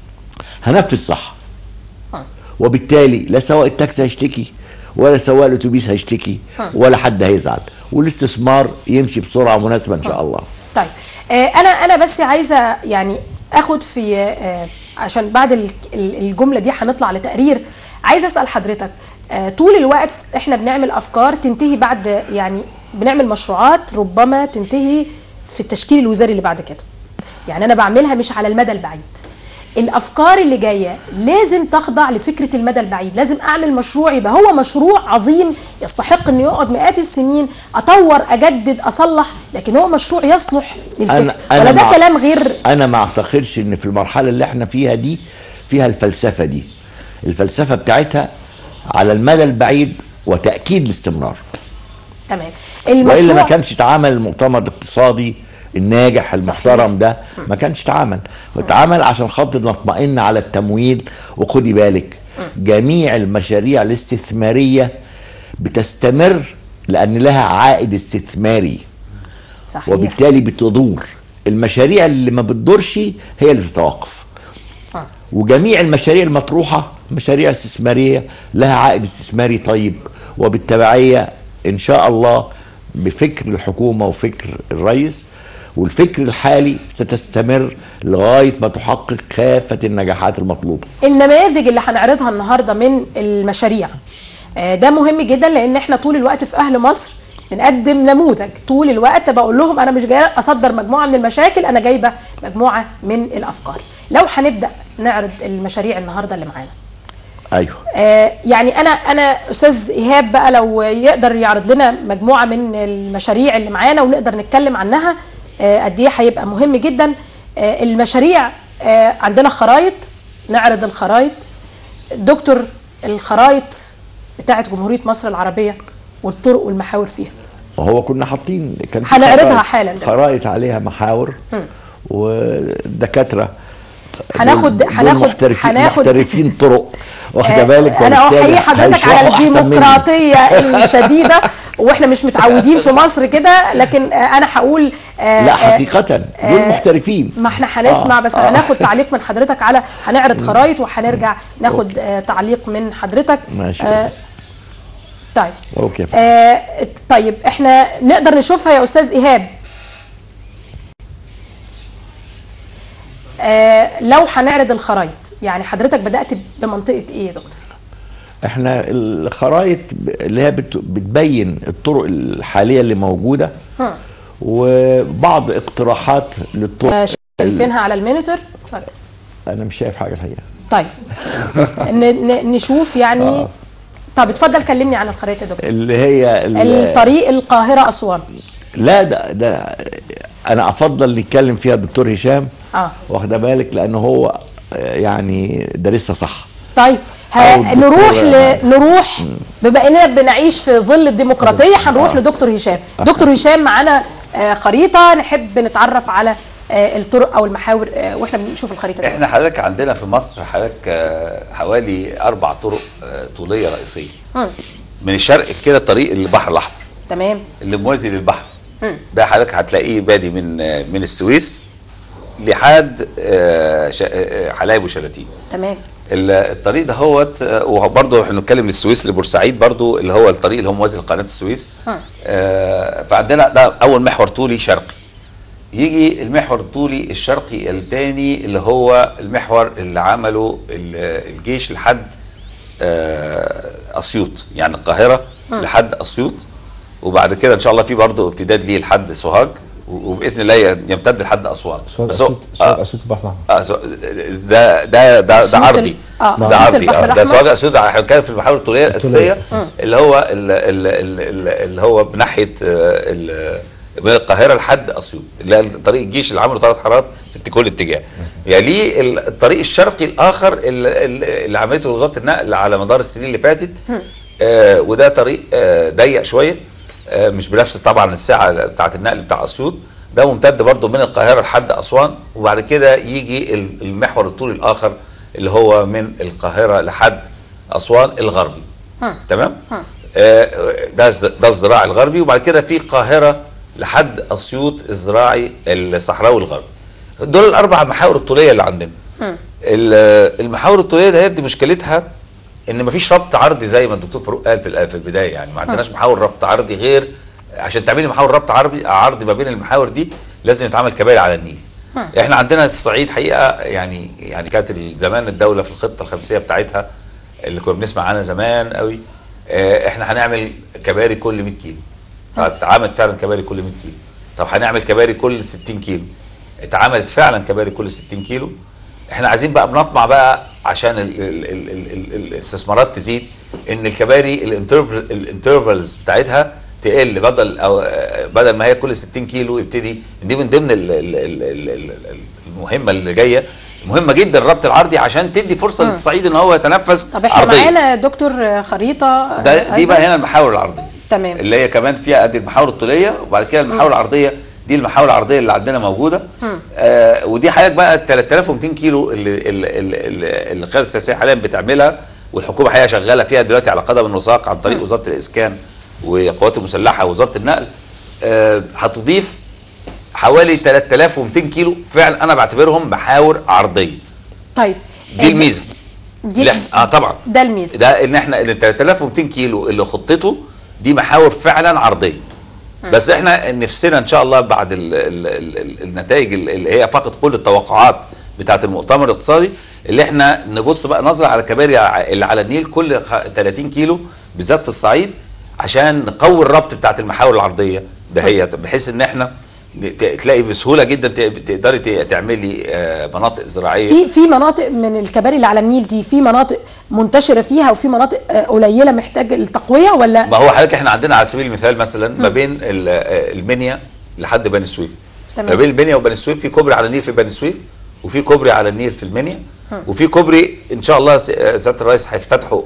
هنفذ صح آه. وبالتالي لا سواق التاكسي هيشتكي ولا سواق الاتوبيس هيشتكي ولا حد هيزعل والاستثمار يمشي بسرعه مناسبه ان شاء الله طيب آه انا انا بس عايزه يعني اخد في آه عشان بعد ال- ال- الجمله دي هنطلع لتقرير عايزه اسال حضرتك آه طول الوقت احنا بنعمل افكار تنتهي بعد يعني بنعمل مشروعات ربما تنتهي في التشكيل الوزاري اللي بعد كده يعني انا بعملها مش على المدى البعيد الافكار اللي جايه لازم تخضع لفكره المدى البعيد لازم اعمل مشروع يبقى هو مشروع عظيم يستحق انه يقعد مئات السنين اطور اجدد اصلح لكن هو مشروع يصلح للفكره ولا ده مع- كلام غير انا ما اعتقدش ان في المرحله اللي احنا فيها دي فيها الفلسفه دي الفلسفه بتاعتها على المدى البعيد وتاكيد الاستمرار تمام والا ما المشروع كانش اتعمل المؤتمر الاقتصادي الناجح المحترم ده ما كانش اتعمل اتعمل عشان خاطر نطمئن على التمويل وخدي بالك جميع المشاريع الاستثماريه بتستمر لان لها عائد استثماري صحيح وبالتالي بتدور المشاريع اللي ما بتدورش هي اللي تتوقف آه. وجميع المشاريع المطروحة مشاريع استثمارية لها عائد استثماري طيب وبالتبعية إن شاء الله بفكر الحكومة وفكر الرئيس والفكر الحالي ستستمر لغايه ما تحقق كافه النجاحات المطلوبه النماذج اللي هنعرضها النهارده من المشاريع آه، ده مهم جدا لان احنا طول الوقت في اهل مصر بنقدم نموذج طول الوقت بقول لهم انا مش جايه اصدر مجموعه من المشاكل انا جايبه مجموعه من الافكار لو هنبدا نعرض المشاريع النهارده اللي معانا ايوه آه، يعني انا انا استاذ ايهاب بقى لو يقدر يعرض لنا مجموعه من المشاريع اللي معانا ونقدر نتكلم عنها آه، قد ايه هيبقى مهم جدا آه، المشاريع آه، عندنا خرايط نعرض الخرايط دكتور الخرايط بتاعه جمهوريه مصر العربيه والطرق والمحاور فيها وهو كنا حاطين كان في هنعرضها خرائط- حالا. خرائط عليها محاور ودكاتره هناخد- دول- دول هناخد- محترفين هناخد- محترفين طرق واخده آه، بالك انا وبالتالي احيي حضرتك هيشرحوا على أحسن مني. الديمقراطيه الشديده واحنا مش متعودين في مصر كده لكن آه، انا هقول آه، لا آه، حقيقه دول محترفين ما احنا هنسمع آه، بس آه. هناخد تعليق من حضرتك على هنعرض خرايط وهنرجع ناخد آه تعليق من حضرتك ماشي. آه طيب اوكي آه طيب احنا نقدر نشوفها يا استاذ ايهاب آه لو هنعرض الخرايط يعني حضرتك بدات بمنطقه ايه يا دكتور احنا الخرائط اللي هي بت- بتبين الطرق الحاليه اللي موجوده هم. وبعض اقتراحات للطرق آه شايفينها على المينيتور اتفضل انا مش شايف حاجه الحقيقه طيب ن- ن- نشوف يعني طب اتفضل كلمني عن الخريطه يا دكتور اللي هي ال- الطريق القاهره اسوان لا ده ده انا افضل نتكلم فيها الدكتور هشام اه واخده بالك لانه هو آه، يعني دارسها صح طيب أو ها الدكتور- نروح ل... نروح بما اننا بنعيش في ظل الديمقراطيه هنروح آه. لدكتور هشام دكتور هشام معانا آه، خريطه نحب نتعرف على آه، الطرق او المحاور آه، واحنا بنشوف الخريطه دي احنا حضرتك عندنا في مصر حضرتك آه، حوالي اربع طرق آه، طوليه رئيسيه مم. من الشرق كده طريق البحر الاحمر تمام اللي موازي للبحر مم. ده حضرتك هتلاقيه بادي من آه، من السويس لحد آه، ش- آه، حلايب وشلاتين تمام ال- الطريق ده هوت آه، وبرضه احنا بنتكلم من السويس لبورسعيد برضه اللي هو الطريق اللي هو موازي لقناه السويس ها. آه، فعندنا ده اول محور طولي شرقي يجي المحور الطولي الشرقي الثاني اللي هو المحور اللي عمله ال- الجيش لحد آه، اسيوط يعني القاهره لحد اسيوط وبعد كده ان شاء الله في برضه امتداد ليه لحد سوهاج و- وباذن الله يمتد لحد اسوان سؤال بس هو- اسيوط سؤال آه، اسيوط البحر الاحمر اه سو- ده ده ده ده أسيوط ال- عرضي آه، ده أسيوط عرضي البحر اه ده الأحمر. سواء اسيوط احنا بنتكلم في المحاور الطوليه الاساسيه اللي هو ال- ال- ال- ال- اللي هو بناحيه آه، ال- من القاهره لحد اسيوط اللي هي طريق الجيش اللي عمله ثلاث حارات في كل اتجاه يليه ال- الطريق الشرقي الاخر اللي, اللي اللي عملته وزاره النقل على مدار السنين اللي فاتت آه وده طريق آه ضيق شويه آه مش بنفس طبعا السعه بتاعه النقل بتاع اسيوط ده ممتد برضه من القاهره لحد اسوان وبعد كده يجي ال- المحور الطولي الاخر اللي هو من القاهره لحد اسوان الغربي تمام آه ده الز- ده الزراعي الغربي وبعد كده في القاهره لحد اسيوط الزراعي الصحراوي الغربي دول الاربع محاور الطوليه اللي عندنا ال- المحاور الطوليه ديت دي مشكلتها ان مفيش ربط عرضي زي ما الدكتور فاروق قال في الآ- في البدايه يعني ما عندناش محاور ربط عرضي غير عشان تعملي محاور ربط عرضي عرضي ما بين المحاور دي لازم يتعمل كباري على النيل احنا عندنا الصعيد حقيقه يعني يعني كانت زمان الدوله في الخطه الخمسيه بتاعتها اللي كنا بنسمع عنها زمان قوي آه، احنا هنعمل كباري كل 100 كيلو اتعملت فعلا كباري كل 100 كيلو طب هنعمل كباري كل 60 كيلو اتعملت فعلا كباري كل 60 كيلو احنا عايزين بقى بنطمع بقى عشان ال ال ال ال ال ال الاستثمارات تزيد ان الكباري الانترفل الانترفلز بتاعتها تقل بدل او آه، بدل ما هي كل 60 كيلو يبتدي دي من ضمن ال ال ال ال ال ال المهمه اللي جايه مهمه جدا الربط العرضي عشان تدي فرصه للصعيد ان هو يتنفس طب احنا عرضيا معانا دكتور خريطه ده آه، دي بقى أيضاً. هنا المحاور العرضيه تمام. اللي هي كمان فيها ادي المحاور الطوليه وبعد كده المحاور العرضيه دي المحاور العرضيه اللي عندنا موجوده آه ودي حضرتك بقى ال 3200 كيلو اللي اللي, اللي, اللي القياده السياسيه حاليا بتعملها والحكومه حقيقه شغاله فيها دلوقتي على قدم وساق عن طريق وزاره الاسكان والقوات المسلحه ووزاره النقل آه هتضيف حوالي 3200 كيلو فعلا انا بعتبرهم محاور عرضيه طيب دي الميزه دي لا اه طبعا ده الميزه ده ان احنا ال 3200 كيلو اللي خطته دي محاور فعلا عرضيه بس احنا نفسنا ان شاء الله بعد ال ال ال ال النتائج ال- اللي هي فقط كل التوقعات بتاعه المؤتمر الاقتصادي اللي احنا نبص بقى نظره على كباري ع- اللي على النيل كل خ- 30 كيلو بالذات في الصعيد عشان نقوي الربط بتاعه المحاور العرضيه دهيت بحيث ان احنا ت- تلاقي بسهوله جدا ت- تقدري ت- تعملي آه، مناطق زراعيه في في مناطق من الكباري اللي على النيل دي في مناطق منتشره فيها وفي مناطق آه، قليله محتاج التقويه ولا ما هو حضرتك احنا عندنا على سبيل المثال مثلا ما بين ال- آه، المنيا لحد بني سويف تمام. ما بين المنيا وبني سويف في كوبري على النيل في بني سويف وفي كوبري على النيل في المنيا وفي كوبري ان شاء الله س- آه، سياده الرئيس هيفتتحوا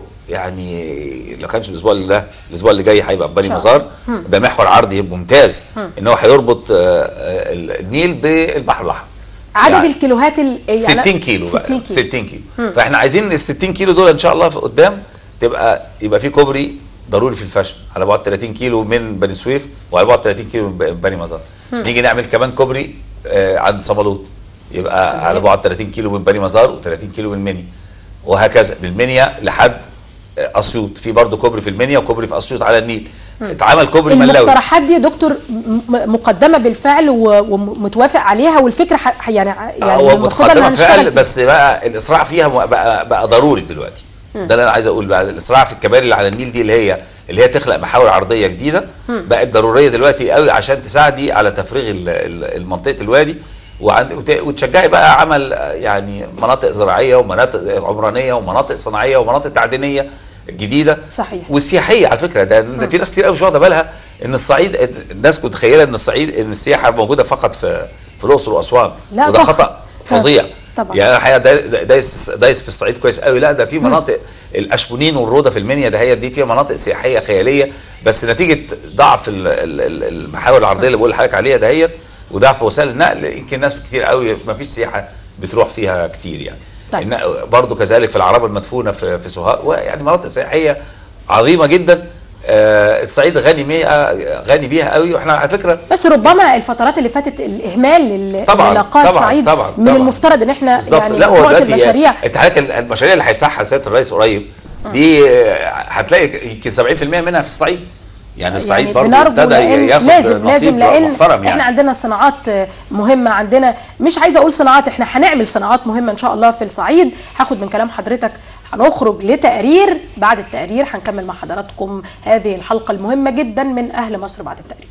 يعني لو كانش الاسبوع اللي ده الاسبوع اللي جاي هيبقى في بني شاء مزار ده محور عرضي ممتاز ان هو هيربط آه، آه، النيل بالبحر الاحمر عدد يعني الكيلوهات ال- يعني 60 كيلو 60 بقى كيلو 60 كيلو فاحنا عايزين ال 60 كيلو دول ان شاء الله في قدام تبقى يبقى في كوبري ضروري في الفشل على بعد 30 كيلو من بني سويف وعلى بعد 30 كيلو من ب- بني مزار نيجي نعمل كمان كوبري آه عند صمالوط يبقى تمام. على بعد 30 كيلو من بني مزار و30 كيلو من منيا وهكذا من منيا لحد آه، اسيوط في برضه كوبري في المنيا وكوبري في اسيوط على النيل اتعمل كوبري ملاوي المقترحات دي يا دكتور م- م- مقدمه بالفعل و- ومتوافق عليها والفكره ح- يعني يعني هو المفروض ان متقدمه هنشتغل فعلا فيها. بس بقى الاسراع فيها م- بقى بقى ضروري دلوقتي ده اللي انا عايز اقول بقى الاسراع في الكباري اللي على النيل دي اللي هي اللي هي تخلق محاور عرضيه جديده بقت ضروريه دلوقتي قوي عشان تساعدي على تفريغ ال- ال- المنطقه الوادي وعند وت- وتشجعي بقى عمل آه، يعني مناطق زراعيه ومناطق عمرانيه ومناطق صناعيه ومناطق تعدينيه جديده صحيح. والسياحيه على فكره ده ده في ناس كتير قوي مش واخده بالها ان الصعيد الناس متخيله ان الصعيد ان السياحه موجوده فقط في في الاقصر واسوان لا وده طبعاً. خطا فظيع طبعاً. يعني انا الحقيقه دا- دايس دايس في الصعيد كويس قوي لا ده في مناطق الاشبونين والروضه في المنيا ده هي دي فيها مناطق سياحيه خياليه بس نتيجه ضعف ال- ال- ال- المحاور العرضيه اللي بقول لحضرتك عليها دهيت وضعف وسائل النقل يمكن ناس كتير قوي ما فيش سياحه بتروح فيها كتير يعني طيب. إن- برضو كذلك في العرب المدفونه في في سوهاج ويعني مناطق سياحيه عظيمه جدا آه، الصعيد غني بيها غني بيها قوي واحنا على فكره بس ربما الفترات اللي فاتت الاهمال اللي طبعاً، اللي لاقاه طبعاً، الصعيد طبعاً، من طبعاً. المفترض ان احنا بالظبط يعني لا هو مجموعة دلوقتي المشاريع انت عارف المشاريع اللي هيدفعها سياده الرئيس قريب دي آه، هتلاقي يمكن 70% منها في الصعيد يعني الصعيد يعني برضه بنرجو ابتدى لأن ياخد لازم نصيب لازم لان محترم احنا يعني عندنا صناعات آه، مهمه عندنا مش عايزه اقول صناعات احنا هنعمل صناعات مهمه ان شاء الله في الصعيد هاخد من كلام حضرتك هنخرج لتقرير بعد التقرير هنكمل مع حضراتكم هذه الحلقه المهمه جدا من اهل مصر بعد التقرير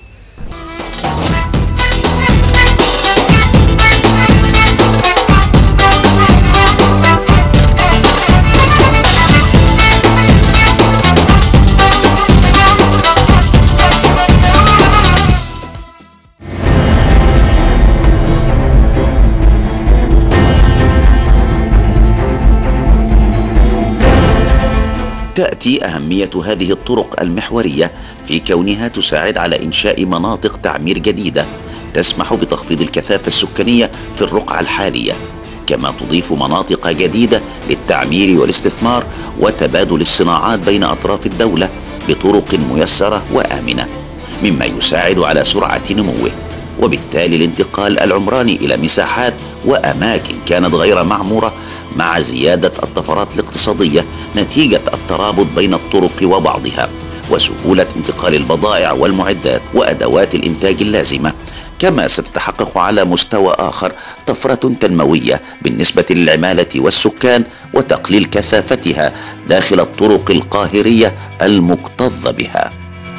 تأتي أهمية هذه الطرق المحورية في كونها تساعد على إنشاء مناطق تعمير جديدة تسمح بتخفيض الكثافة السكانية في الرقعة الحالية كما تضيف مناطق جديدة للتعمير والاستثمار وتبادل الصناعات بين أطراف الدولة بطرق ميسرة وآمنة مما يساعد على سرعة نموه وبالتالي الانتقال العمراني إلى مساحات وأماكن كانت غير معمورة مع زيادة الطفرات الاقتصادية نتيجة الترابط بين الطرق وبعضها وسهولة انتقال البضائع والمعدات وأدوات الإنتاج اللازمة كما ستتحقق على مستوى آخر طفرة تنموية بالنسبة للعمالة والسكان وتقليل كثافتها داخل الطرق القاهرية المكتظ بها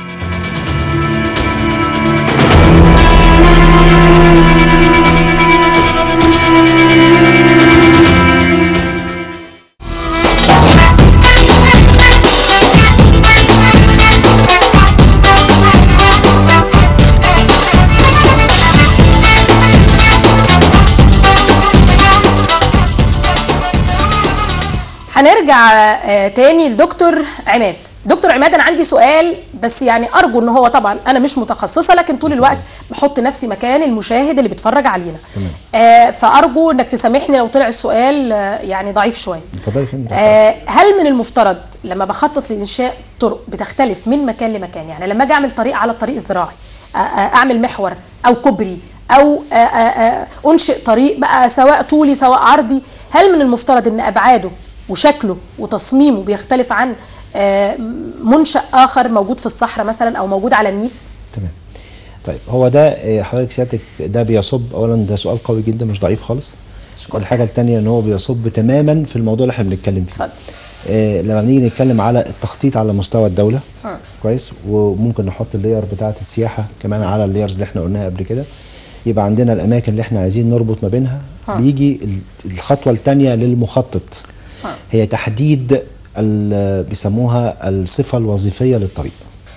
هنرجع آه، تاني لدكتور عماد دكتور عماد انا عندي سؤال بس يعني ارجو ان هو طبعا انا مش متخصصه لكن طول الوقت بحط نفسي مكان المشاهد اللي بيتفرج علينا آه فارجو انك تسامحني لو طلع السؤال آه، يعني ضعيف شويه اتفضلي يا فندم آه هل من المفترض لما بخطط لانشاء طرق بتختلف من مكان لمكان يعني لما اجي اعمل طريق على الطريق الزراعي آه، آه، اعمل محور او كوبري او آه، آه، آه، انشئ طريق بقى سواء طولي سواء عرضي هل من المفترض ان ابعاده وشكله وتصميمه بيختلف عن آه، منشأ اخر موجود في الصحراء مثلا او موجود على النيل تمام طيب هو ده آه، حضرتك سيادتك ده بيصب اولا ده سؤال قوي جدا مش ضعيف خالص الحاجه الثانيه ان هو بيصب تماما في الموضوع اللي احنا بنتكلم فيه اتفضل. آه لما بنيجي نتكلم على التخطيط على مستوى الدوله كويس وممكن نحط اللاير بتاعه السياحه كمان على اللايرز اللي احنا قلناها قبل كده يبقى عندنا الاماكن اللي احنا عايزين نربط ما بينها بيجي ال- الخطوه الثانيه للمخطط هي تحديد ال- بيسموها الصفه الوظيفيه للطريق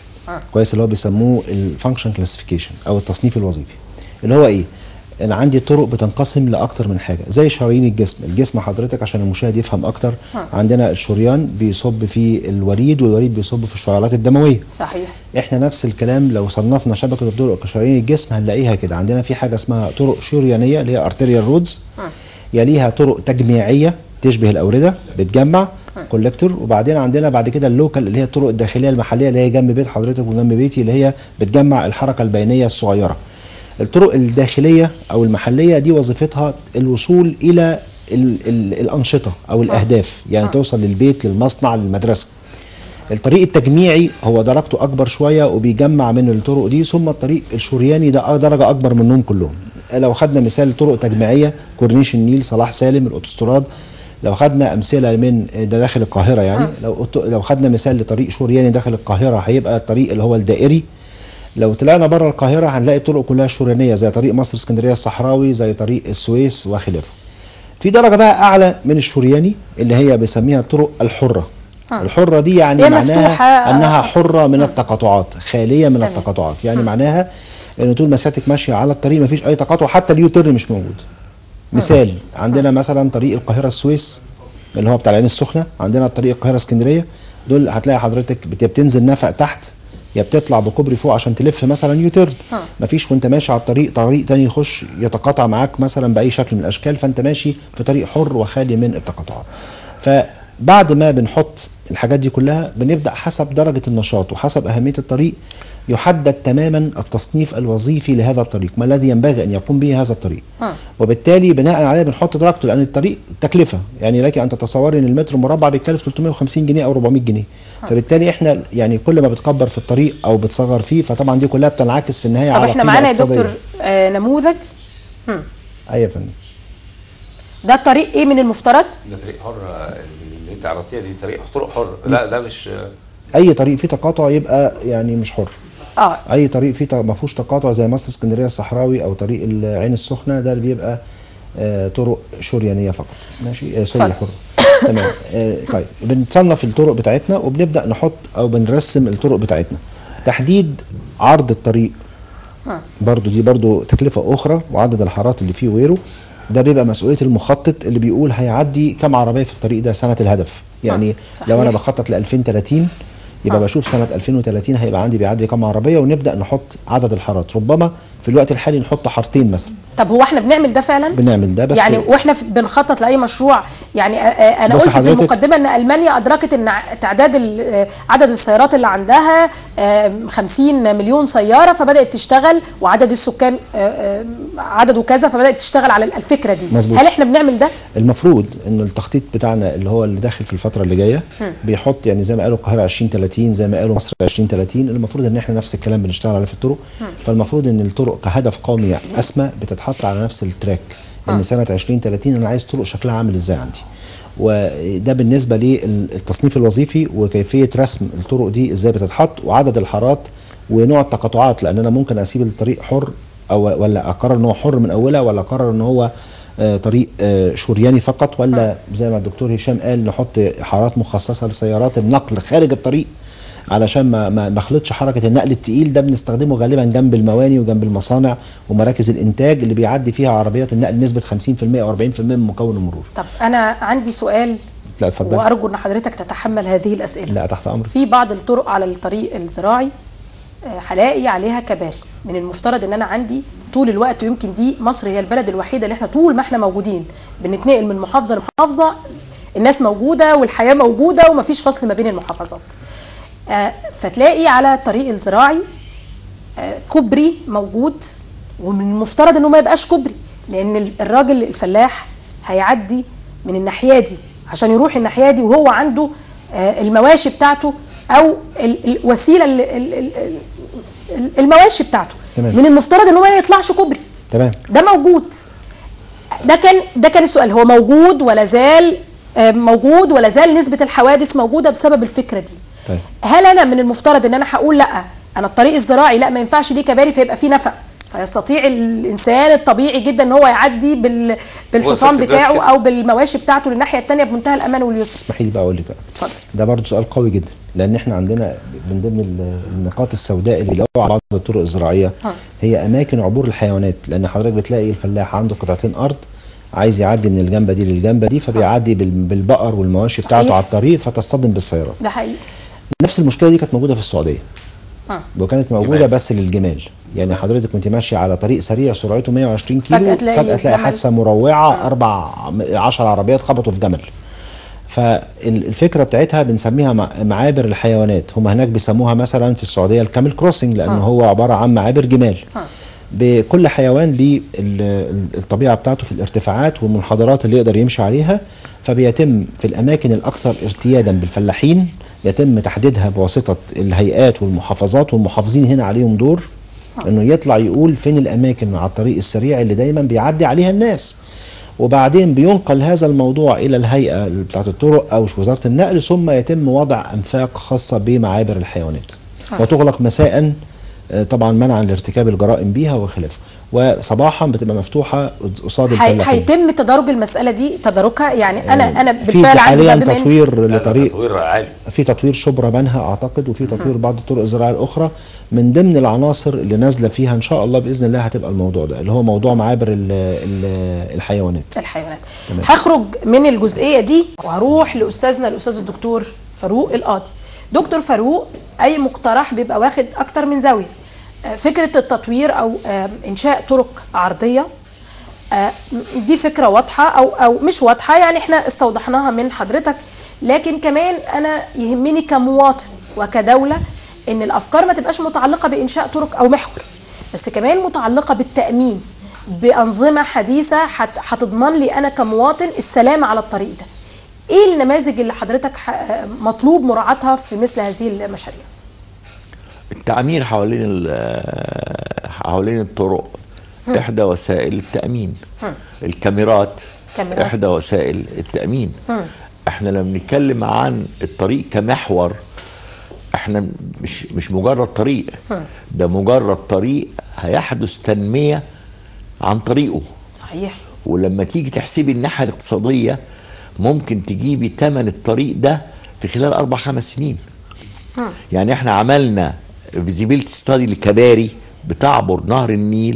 كويس اللي هو بيسموه الفانكشن كلاسيفيكيشن او التصنيف الوظيفي اللي هو ايه انا عندي طرق بتنقسم لاكتر من حاجه زي شرايين الجسم الجسم حضرتك عشان المشاهد يفهم اكتر عندنا الشريان بيصب في الوريد والوريد بيصب في الشعيرات الدمويه صحيح احنا نفس الكلام لو صنفنا شبكه الطرق كشرايين الجسم هنلاقيها كده عندنا في حاجه اسمها طرق شريانيه اللي هي ارتيريال رودز يليها طرق تجميعيه تشبه الاورده بتجمع كولكتور وبعدين عندنا بعد كده اللوكال اللي هي الطرق الداخليه المحليه اللي هي جنب بيت حضرتك وجنب بيتي اللي هي بتجمع الحركه البينيه الصغيره الطرق الداخليه او المحليه دي وظيفتها الوصول الى ال ال الانشطه او الاهداف يعني توصل للبيت للمصنع للمدرسه الطريق التجميعي هو درجته اكبر شويه وبيجمع من الطرق دي ثم الطريق الشرياني ده درجه اكبر منهم كلهم لو خدنا مثال طرق تجميعيه كورنيش النيل صلاح سالم الاوتوستراد لو خدنا امثله من ده داخل القاهره يعني لو لو خدنا مثال لطريق شرياني داخل القاهره هيبقى الطريق اللي هو الدائري لو طلعنا بره القاهره هنلاقي الطرق كلها شريانيه زي طريق مصر اسكندريه الصحراوي زي طريق السويس وخلافه في درجه بقى اعلى من الشرياني اللي هي بيسميها الطرق الحره الحره دي يعني هي معناها مفتوحة. انها حره من التقاطعات خاليه من التقاطعات يعني معناها ان طول ما سيادتك ماشيه على الطريق ما فيش اي تقاطع حتى اليوتر مش موجود مثال عندنا مثلا طريق القاهره السويس اللي هو بتاع العين السخنه عندنا طريق القاهره اسكندريه دول هتلاقي حضرتك بت- بتنزل نفق تحت يا بتطلع بكوبري فوق عشان تلف مثلا يوتيرن مفيش وانت ماشي على الطريق طريق تاني يخش يتقاطع معاك مثلا باي شكل من الاشكال فانت ماشي في طريق حر وخالي من التقاطعات فبعد ما بنحط الحاجات دي كلها بنبدا حسب درجه النشاط وحسب اهميه الطريق يحدد تماما التصنيف الوظيفي لهذا الطريق ما الذي ينبغي ان يقوم به هذا الطريق وبالتالي بناء عليه بنحط درجته لان الطريق تكلفه يعني لك ان تتصوري ان المتر مربع بيتكلف 350 جنيه او 400 جنيه فبالتالي احنا يعني كل ما بتكبر في الطريق او بتصغر فيه فطبعا دي كلها بتنعكس في النهايه طب على احنا قيمة معانا يا اقتصادية. دكتور آه نموذج ايوه يا فندم ده الطريق ايه من المفترض ده طريق حر اللي انت عرضتيها دي طريق طرق حر لا ده مش اي طريق فيه تقاطع يبقى يعني مش حر اه اي طريق فيه ت- ما فيهوش تقاطع زي مصر اسكندريه الصحراوي او طريق العين السخنه ده اللي بيبقى آه طرق شريانيه فقط ماشي آه سوري اتفضل. حر تمام آه طيب بنصنف الطرق بتاعتنا وبنبدا نحط او بنرسم الطرق بتاعتنا تحديد عرض الطريق برضو دي برضو تكلفة أخرى وعدد الحارات اللي فيه وغيره ده بيبقى مسؤولية المخطط اللي بيقول هيعدي كم عربية في الطريق ده سنة الهدف يعني صحيح. لو أنا بخطط ل 2030 يبقى بشوف سنة 2030 هيبقى عندي بيعدي كم عربية ونبدأ نحط عدد الحارات ربما في الوقت الحالي نحط حارتين مثلا طب هو احنا بنعمل ده فعلا بنعمل ده بس يعني واحنا في- بنخطط لاي مشروع يعني آه، آه، انا بص قلت في حضرتك- المقدمه ان المانيا ادركت ان ع- تعداد ال- آه، عدد السيارات اللي عندها آه، 50 مليون سياره فبدات تشتغل وعدد السكان آه، آه، عدده كذا فبدات تشتغل على الفكره دي مظبوط. هل احنا بنعمل ده المفروض ان التخطيط بتاعنا اللي هو اللي داخل في الفتره اللي جايه بيحط يعني زي ما قالوا القاهره 2030 زي ما قالوا مصر 2030 المفروض ان احنا نفس الكلام بنشتغل عليه في الطرق فالمفروض ان الطرق كهدف قومي اسمى بتتحط على نفس التراك ان سنه 2030 انا عايز طرق شكلها عامل ازاي عندي وده بالنسبه للتصنيف الوظيفي وكيفيه رسم الطرق دي ازاي بتتحط وعدد الحارات ونوع التقاطعات لان انا ممكن اسيب الطريق حر او ولا اقرر ان هو حر من اولها ولا اقرر ان هو آه، طريق آه، شرياني فقط ولا زي ما الدكتور هشام قال نحط حارات مخصصه لسيارات النقل خارج الطريق علشان ما ما ما اخلطش حركه النقل التقيل ده بنستخدمه غالبا جنب المواني وجنب المصانع ومراكز الانتاج اللي بيعدي فيها عربيات النقل نسبه 50% او 40% من مكون المرور طب انا عندي سؤال لا اتفضل وارجو ان حضرتك تتحمل هذه الاسئله لا تحت امرك في بعض الطرق على الطريق الزراعي آه، هلاقي عليها كباري من المفترض ان انا عندي طول الوقت ويمكن دي مصر هي البلد الوحيده اللي احنا طول ما احنا موجودين بنتنقل من محافظه لمحافظه الناس موجوده والحياه موجوده ومفيش فصل ما بين المحافظات آه، فتلاقي على الطريق الزراعي آه، كوبري موجود ومن المفترض انه ما يبقاش كوبري لان ال- الراجل الفلاح هيعدي من الناحيه دي عشان يروح الناحيه دي وهو عنده آه، المواشي بتاعته او ال- الوسيله ال- ال- ال- ال- المواشي بتاعته تمام. من المفترض ان هو ما يطلعش كوبري تمام ده موجود ده كان ده كان السؤال هو موجود ولا زال آه، موجود ولا زال نسبه الحوادث موجوده بسبب الفكره دي طيب. هل انا من المفترض ان انا هقول لا انا الطريق الزراعي لا ما ينفعش ليه كباري فيبقى فيه نفق فيستطيع الانسان الطبيعي جدا ان هو يعدي بال بالحصان سكت بتاعه كده. او بالمواشي بتاعته للناحيه الثانيه بمنتهى الامان واليسر اسمحي لي بقى اقول لك بقى اتفضل ده برضه سؤال قوي جدا لان احنا عندنا من ضمن ال- النقاط السوداء اللي بيلاقوا على بعض الطرق الزراعيه ها. هي اماكن عبور الحيوانات لان حضرتك بتلاقي الفلاح عنده قطعتين ارض عايز يعدي من الجنبه دي للجنبه دي فبيعدي بال- بالبقر والمواشي بتاعته صحيح. على الطريق فتصطدم بالسيارات ده حقيقي نفس المشكله دي كانت موجوده في السعوديه ها. وكانت موجوده جمال. بس للجمال يعني حضرتك كنت ماشيه على طريق سريع سرعته 120 كيلو فجأة تلاقي فجاه تلاقي جمل. حادثه مروعه اربع 10 عربيات خبطوا في جمل فالفكره بتاعتها بنسميها مع- معابر الحيوانات هم هناك بيسموها مثلا في السعوديه الكامل كروسنج لان هو عباره عن معابر جمال بكل حيوان ليه ال- ال- الطبيعه بتاعته في الارتفاعات والمنحدرات اللي يقدر يمشي عليها فبيتم في الاماكن الاكثر ارتيادا بالفلاحين يتم تحديدها بواسطه الهيئات والمحافظات والمحافظين هنا عليهم دور انه يطلع يقول فين الاماكن على الطريق السريع اللي دايما بيعدي عليها الناس وبعدين بينقل هذا الموضوع الى الهيئه بتاعه الطرق او وزاره النقل ثم يتم وضع انفاق خاصه بمعابر الحيوانات وتغلق مساء آه، طبعا منعا لارتكاب الجرائم بيها وخلافه وصباحا بتبقى مفتوحه قصاد هي- الفلاحين هيتم تدرج المساله دي تداركها يعني انا انا في بالفعل عندي حاليا بما إن- تطوير لا، لا، لطريق تطوير عالي في تطوير شبرا بنها اعتقد وفي تطوير بعض الطرق الزراعيه الاخرى من ضمن العناصر اللي نازله فيها ان شاء الله باذن الله هتبقى الموضوع ده اللي هو موضوع معابر ال ال الحيوانات الحيوانات تمام. هخرج من الجزئيه دي وهروح لاستاذنا الاستاذ الدكتور فاروق القاضي دكتور فاروق اي مقترح بيبقى واخد اكتر من زاويه آه، فكره التطوير او آه، انشاء طرق عرضيه آه، دي فكره واضحه او او مش واضحه يعني احنا استوضحناها من حضرتك لكن كمان انا يهمني كمواطن وكدوله ان الافكار ما تبقاش متعلقه بانشاء طرق او محور بس كمان متعلقه بالتامين بانظمه حديثه هت- هتضمن لي انا كمواطن السلام على الطريق ده ايه النماذج اللي حضرتك ح- مطلوب مراعاتها في مثل هذه المشاريع التعمير حوالين ال- حوالين الطرق احدى وسائل التامين الكاميرات كاميرات. احدى وسائل التامين احنا لما بنتكلم عن الطريق كمحور احنا مش مش مجرد طريق ده مجرد طريق هيحدث تنميه عن طريقه صحيح ولما تيجي تحسبي الناحيه الاقتصاديه ممكن تجيبي ثمن الطريق ده في خلال اربع خمس سنين يعني احنا عملنا فيزيبيلتي ستادي لكباري بتعبر نهر النيل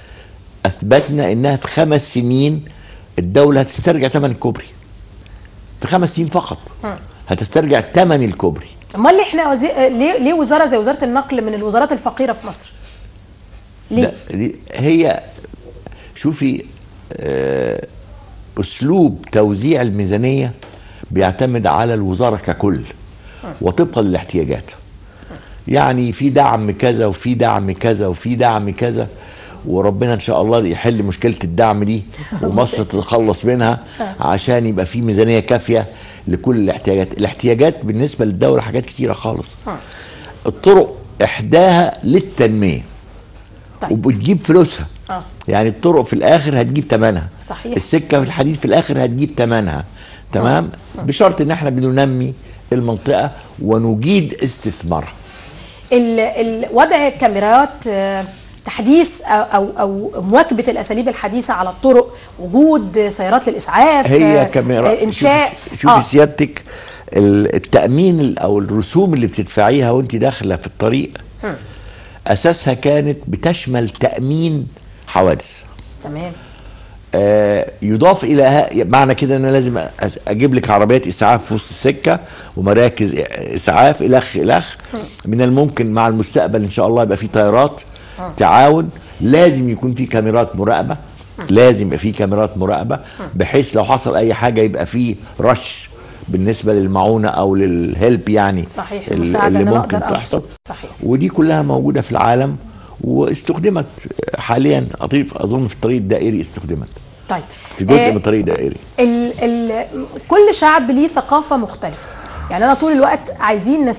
اثبتنا انها في خمس سنين الدوله هتسترجع ثمن الكوبري في خمس سنين فقط هتسترجع ثمن الكوبري امال ليه احنا وزي... ليه ليه وزاره زي وزاره النقل من الوزارات الفقيره في مصر ليه ده دي هي شوفي آه، اسلوب توزيع الميزانيه بيعتمد على الوزاره ككل وطبقا للاحتياجات يعني في دعم كذا وفي دعم كذا وفي دعم كذا وربنا ان شاء الله يحل مشكله الدعم دي ومصر تتخلص منها عشان يبقى في ميزانيه كافيه لكل الاحتياجات الاحتياجات بالنسبه للدوله حاجات كتيره خالص الطرق احداها للتنميه طيب. وبتجيب فلوسها آه. يعني الطرق في الاخر هتجيب ثمنها صحيح. السكه في الحديد في الاخر هتجيب ثمنها تمام بشرط ان احنا بننمي المنطقه ونجيد استثمارها ال... ال... وضع الكاميرات آه، تحديث او او او مواكبه الاساليب الحديثه على الطرق وجود سيارات للاسعاف هي آه، كاميرا آه، انشاء شوفي, شوفي سيادتك ال- التامين ال- او الرسوم اللي بتدفعيها وانت داخله في الطريق اساسها كانت بتشمل تامين حوادث تمام آه، يضاف الى ها- معنى كده ان انا لازم أس- اجيب لك عربيات اسعاف في وسط السكه ومراكز اسعاف الخ الخ من الممكن مع المستقبل ان شاء الله يبقى في طيارات تعاون لازم يكون في كاميرات مراقبه لازم يبقى في كاميرات مراقبه بحيث لو حصل اي حاجه يبقى في رش بالنسبه للمعونه او للهيلب يعني صحيح، ال- المساعدة اللي إن أنا ممكن أقدر تحصل أوصل. صحيح. ودي كلها موجوده في العالم واستخدمت حاليا اضيف اظن في الطريق الدائري استخدمت طيب في جزء آه، من الطريق الدائري ال ال كل شعب ليه ثقافه مختلفه يعني انا طول الوقت عايزين نستمتع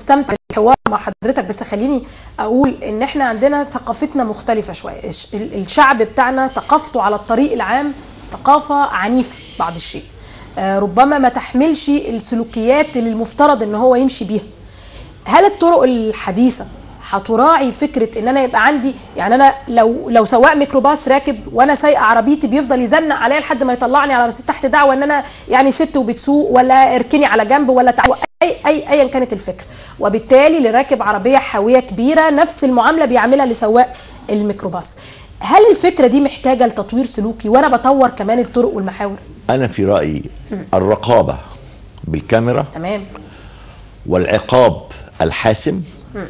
حوار مع حضرتك بس خليني اقول ان احنا عندنا ثقافتنا مختلفه شويه الش- ال- الشعب بتاعنا ثقافته على الطريق العام ثقافه عنيفه بعض الشيء آه، ربما ما تحملش السلوكيات اللي المفترض ان هو يمشي بيها هل الطرق الحديثه هتراعي فكره ان انا يبقى عندي يعني انا لو لو سواق ميكروباص راكب وانا سايقه عربيتي بيفضل يزنق عليا لحد ما يطلعني على رصيد تحت دعوه ان انا يعني ست وبتسوق ولا اركني على جنب ولا تعالوا اي اي ايا كانت الفكره وبالتالي اللي راكب عربيه حاويه كبيره نفس المعامله بيعملها لسواق الميكروباص هل الفكره دي محتاجه لتطوير سلوكي وانا بطور كمان الطرق والمحاور انا في رايي الرقابه بالكاميرا تمام والعقاب الحاسم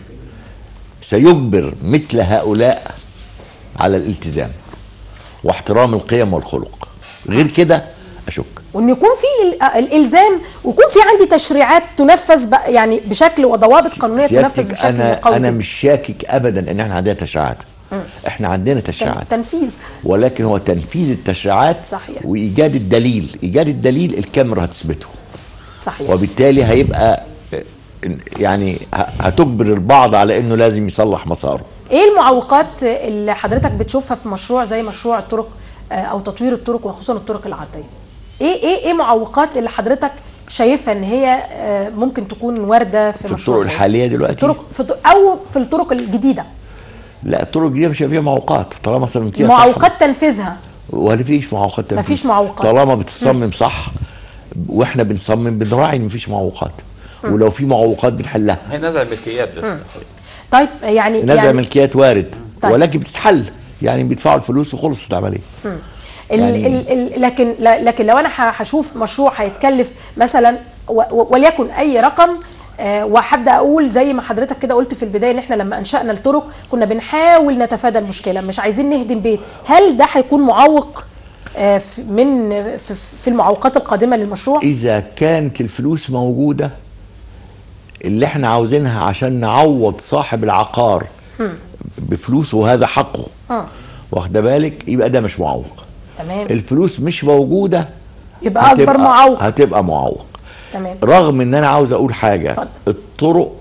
سيجبر مثل هؤلاء على الالتزام واحترام القيم والخلق غير كده اشك وان يكون في ال- الالزام ويكون في عندي تشريعات تنفذ بقى- يعني بشكل وضوابط قانونيه تنفذ سيادتك بشكل انا قوي انا جداً. مش شاكك ابدا ان احنا عندنا تشريعات احنا عندنا تن- تشريعات تنفيذ ولكن هو تنفيذ التشريعات صحيح. وايجاد الدليل ايجاد الدليل الكاميرا هتثبته صحيح وبالتالي هيبقى آه، يعني ه- هتجبر البعض على انه لازم يصلح مساره ايه المعوقات اللي حضرتك بتشوفها في مشروع زي مشروع الطرق آه، او تطوير الطرق وخصوصا الطرق العرضيه ايه ايه ايه معوقات اللي حضرتك شايفها ان هي آه، ممكن تكون وارده في, في مشروع الطرق زي- الحالية في دلوقتي؟ الطرق في الط- او في الطرق الجديده لا الطرق الجديده مش هيبقى فيها معوقات طالما صممتيها صح معوقات تنفيذها ولا فيش معوقات تنفيذ. مفيش معوقات. طالما بتصمم صح واحنا بنصمم بنراعي ان مفيش معوقات ولو في معوقات بنحلها هي نزع الملكيات بس طيب يعني نزع يعني ملكيات وارد طيب. ولكن بتتحل يعني بيدفعوا الفلوس وخلصت العمليه ال يعني- ال ال لكن لا- لكن لو انا ه- هشوف مشروع هيتكلف مثلا و- و- وليكن اي رقم آه، وهبدا اقول زي ما حضرتك كده قلت في البدايه ان احنا لما انشانا الطرق كنا بنحاول نتفادى المشكله مش عايزين نهدم بيت هل ده هيكون معوق آه، في- من في في المعوقات القادمه للمشروع اذا كانت الفلوس موجوده اللي احنا عاوزينها عشان نعوض صاحب العقار بفلوسه وهذا حقه آه. واخده بالك يبقى ده مش معوق تمام الفلوس مش موجوده يبقى اكبر هتبقى- معوق هتبقى معوق تمام رغم ان انا عاوز اقول حاجه اتفضل. الطرق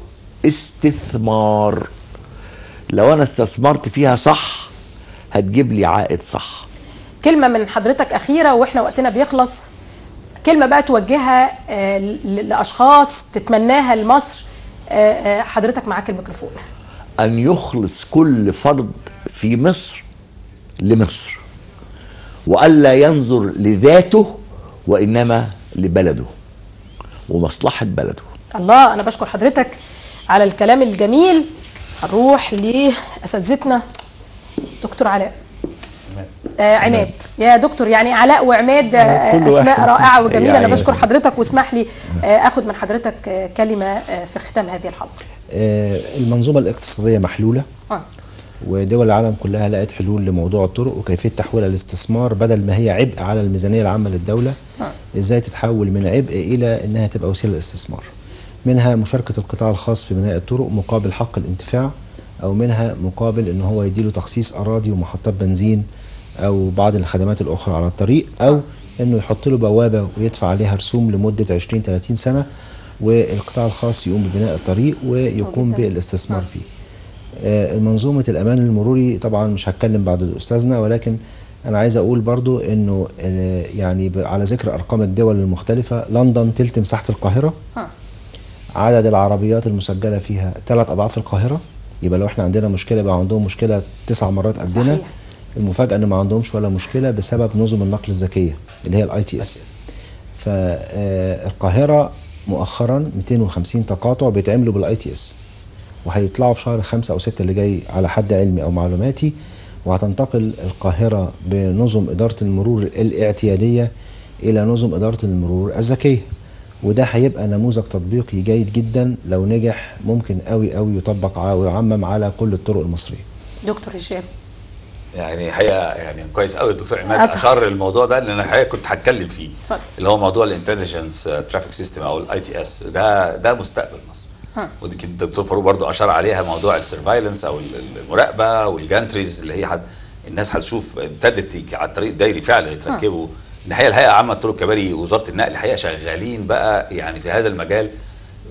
استثمار لو انا استثمرت فيها صح هتجيب لي عائد صح كلمه من حضرتك اخيره واحنا وقتنا بيخلص كلمه بقى توجهها آه، ل- لاشخاص تتمناها لمصر آه، آه، حضرتك معاك الميكروفون ان يخلص كل فرد في مصر لمصر والا ينظر لذاته وانما لبلده ومصلحه بلده الله انا بشكر حضرتك على الكلام الجميل هنروح لاساتذتنا دكتور علاء آه عماد يا دكتور يعني علاء وعماد آه كل اسماء واحد. رائعه وجميله انا يعني- بشكر حضرتك واسمح لي آه اخد من حضرتك آه كلمه آه في ختام هذه الحلقه آه، المنظومة الاقتصادية محلولة آه. ودول العالم كلها لقت حلول لموضوع الطرق وكيفية تحويلها لاستثمار بدل ما هي عبء على الميزانية العامة للدولة ازاي تتحول من عبء إلى انها تبقى وسيلة للاستثمار منها مشاركة القطاع الخاص في بناء الطرق مقابل حق الانتفاع او منها مقابل ان هو يديله تخصيص اراضي ومحطات بنزين او بعض الخدمات الاخرى على الطريق او انه يحط له بوابة ويدفع عليها رسوم لمدة 20 30 سنة والقطاع الخاص يقوم ببناء الطريق ويقوم بالاستثمار فيه آه، المنظومة الأمان المروري طبعا مش هتكلم بعد أستاذنا ولكن أنا عايز أقول برضو إنه آه، يعني ب- على ذكر أرقام الدول المختلفة لندن تلت مساحة القاهرة آه. عدد العربيات المسجلة فيها ثلاث أضعاف القاهرة يبقى لو احنا عندنا مشكلة يبقى عندهم مشكلة تسع مرات قدنا صحيح. المفاجأة إن ما عندهمش ولا مشكلة بسبب نظم النقل الذكية اللي هي الاي تي اس فالقاهرة مؤخرا 250 تقاطع بيتعملوا بالاي تي اس وهيطلعوا في شهر خمسة أو ستة اللي جاي على حد علمي أو معلوماتي وهتنتقل القاهرة بنظم إدارة المرور الاعتيادية إلى نظم إدارة المرور الذكية وده هيبقى نموذج تطبيقي جيد جدا لو نجح ممكن قوي قوي يطبق ع- ويعمم على كل الطرق المصرية دكتور هشام يعني حقيقه يعني كويس قوي الدكتور عماد أطلع. اشار الموضوع ده لان الحقيقه كنت هتكلم فيه اتفضل. اللي هو موضوع الانتليجنس ترافيك سيستم او الاي تي اس ده ده مستقبل مصر ها. ودي كده الدكتور فاروق برضو اشار عليها موضوع السرفايلنس او ال- المراقبه والجانتريز اللي هي حد الناس هتشوف ابتدت يك- على الطريق الدايري فعلا يتركبوا الحقيقه الهيئه العامه للطرق الكباري وزاره النقل الحقيقه شغالين بقى يعني في هذا المجال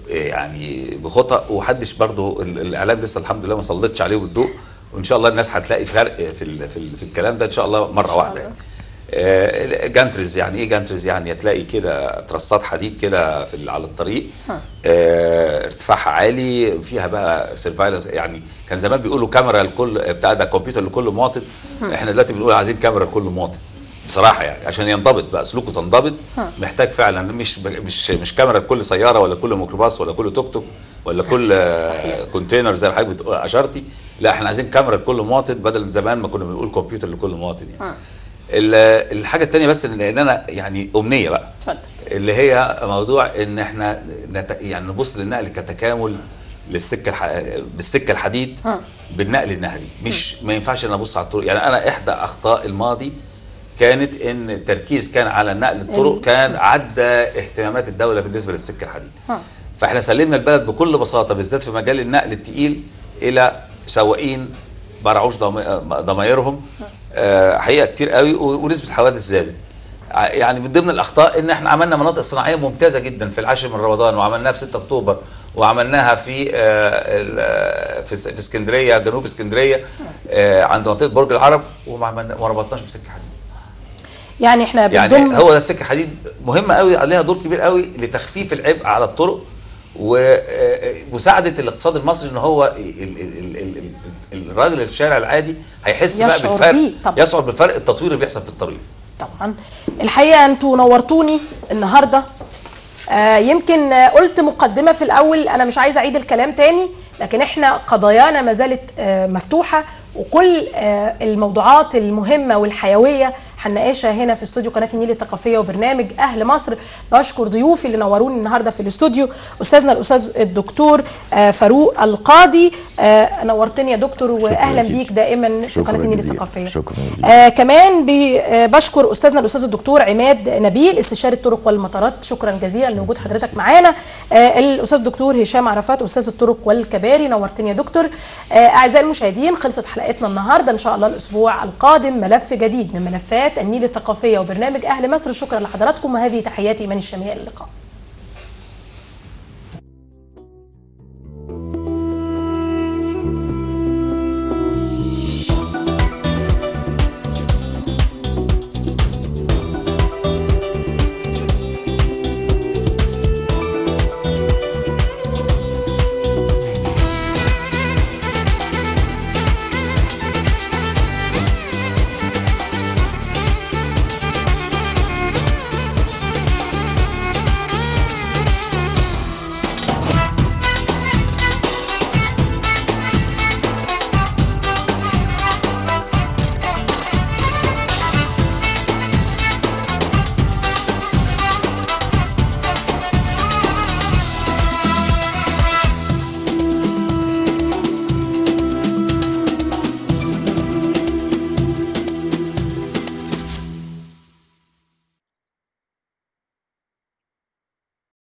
يعني بخطأ وحدش برضو ال- الاعلام لسه الحمد لله ما سلطش عليه بالضوء وان شاء الله الناس هتلاقي فرق في ال- في, ال- في الكلام ده ان شاء الله مره واحده يعني. آه، جانترز يعني ايه جانترز يعني تلاقي كده ترصات حديد كده في ال- على الطريق آه، ارتفاعها عالي فيها بقى سيرفايلنس يعني كان زمان بيقولوا كاميرا لكل بتاع ده كمبيوتر لكل مواطن احنا دلوقتي بنقول عايزين كاميرا لكل مواطن بصراحه يعني عشان ينضبط بقى سلوكه تنضبط محتاج فعلا مش مش مش كاميرا لكل سياره ولا كل ميكروباص ولا كل توك توك ولا كل آه، كونتينر زي ما حضرتك بتقول- اشرتي لا احنا عايزين كاميرا لكل مواطن بدل زمان ما كنا بنقول كمبيوتر لكل مواطن يعني ال- الحاجه الثانيه بس ان إن انا يعني امنيه بقى اتفضل اللي هي موضوع ان احنا نت... يعني نبص للنقل كتكامل للسكه الح... بالسكه الحديد بالنقل النهري مش ما ينفعش ان ابص على الطرق يعني انا احدى اخطاء الماضي كانت ان التركيز كان على نقل الطرق كان عدى اهتمامات الدوله بالنسبه للسكه الحديد فاحنا سلمنا البلد بكل بساطه بالذات في مجال النقل التقيل الى سواقين ما رعوش ضمي- ضمايرهم آه، حقيقه كتير قوي و- ونسبه الحوادث زادت ع- يعني من ضمن الاخطاء ان احنا عملنا مناطق صناعيه ممتازه جدا في العاشر من رمضان وعملناها في 6 اكتوبر وعملناها في آه، ال- في في اسكندريه جنوب اسكندريه آه، عند منطقه برج العرب وما عملنا ما ربطناش بسكه حديد يعني احنا يعني بنضم هو ده السكه حديد مهمه قوي عليها دور كبير قوي لتخفيف العبء على الطرق ومساعده الاقتصاد المصري ان هو ال- ال- ال- ال- ال- الراجل الشارع العادي هيحس بقى يشعر بالفرق بيه طبعا. يشعر بفرق التطوير اللي بيحصل في الطريق طبعا الحقيقه انتوا نورتوني النهارده آه يمكن آه قلت مقدمه في الاول انا مش عايزه اعيد الكلام تاني لكن احنا قضايانا ما زالت آه مفتوحه وكل آه الموضوعات المهمه والحيويه هنناقشها هنا في استوديو قناه النيل الثقافيه وبرنامج اهل مصر بشكر ضيوفي اللي نوروني النهارده في الاستوديو استاذنا الاستاذ الدكتور آه فاروق القاضي آه نورتني يا دكتور واهلا جزيلا. بيك دائما في شكراً قناه النيل جزيلا. الثقافيه شكراً جزيلا. آه كمان بي- آه بشكر استاذنا الاستاذ الدكتور عماد نبيل استشاري الطرق والمطارات شكرا جزيلا لوجود حضرتك معانا آه الاستاذ الدكتور هشام عرفات استاذ الطرق والكباري نورتني يا دكتور آه اعزائي المشاهدين خلصت حلقتنا النهارده ان شاء الله الاسبوع القادم ملف جديد من ملفات النيل الثقافيه وبرنامج اهل مصر شكرا لحضراتكم وهذه تحياتي ايمان الشاميه الى اللقاء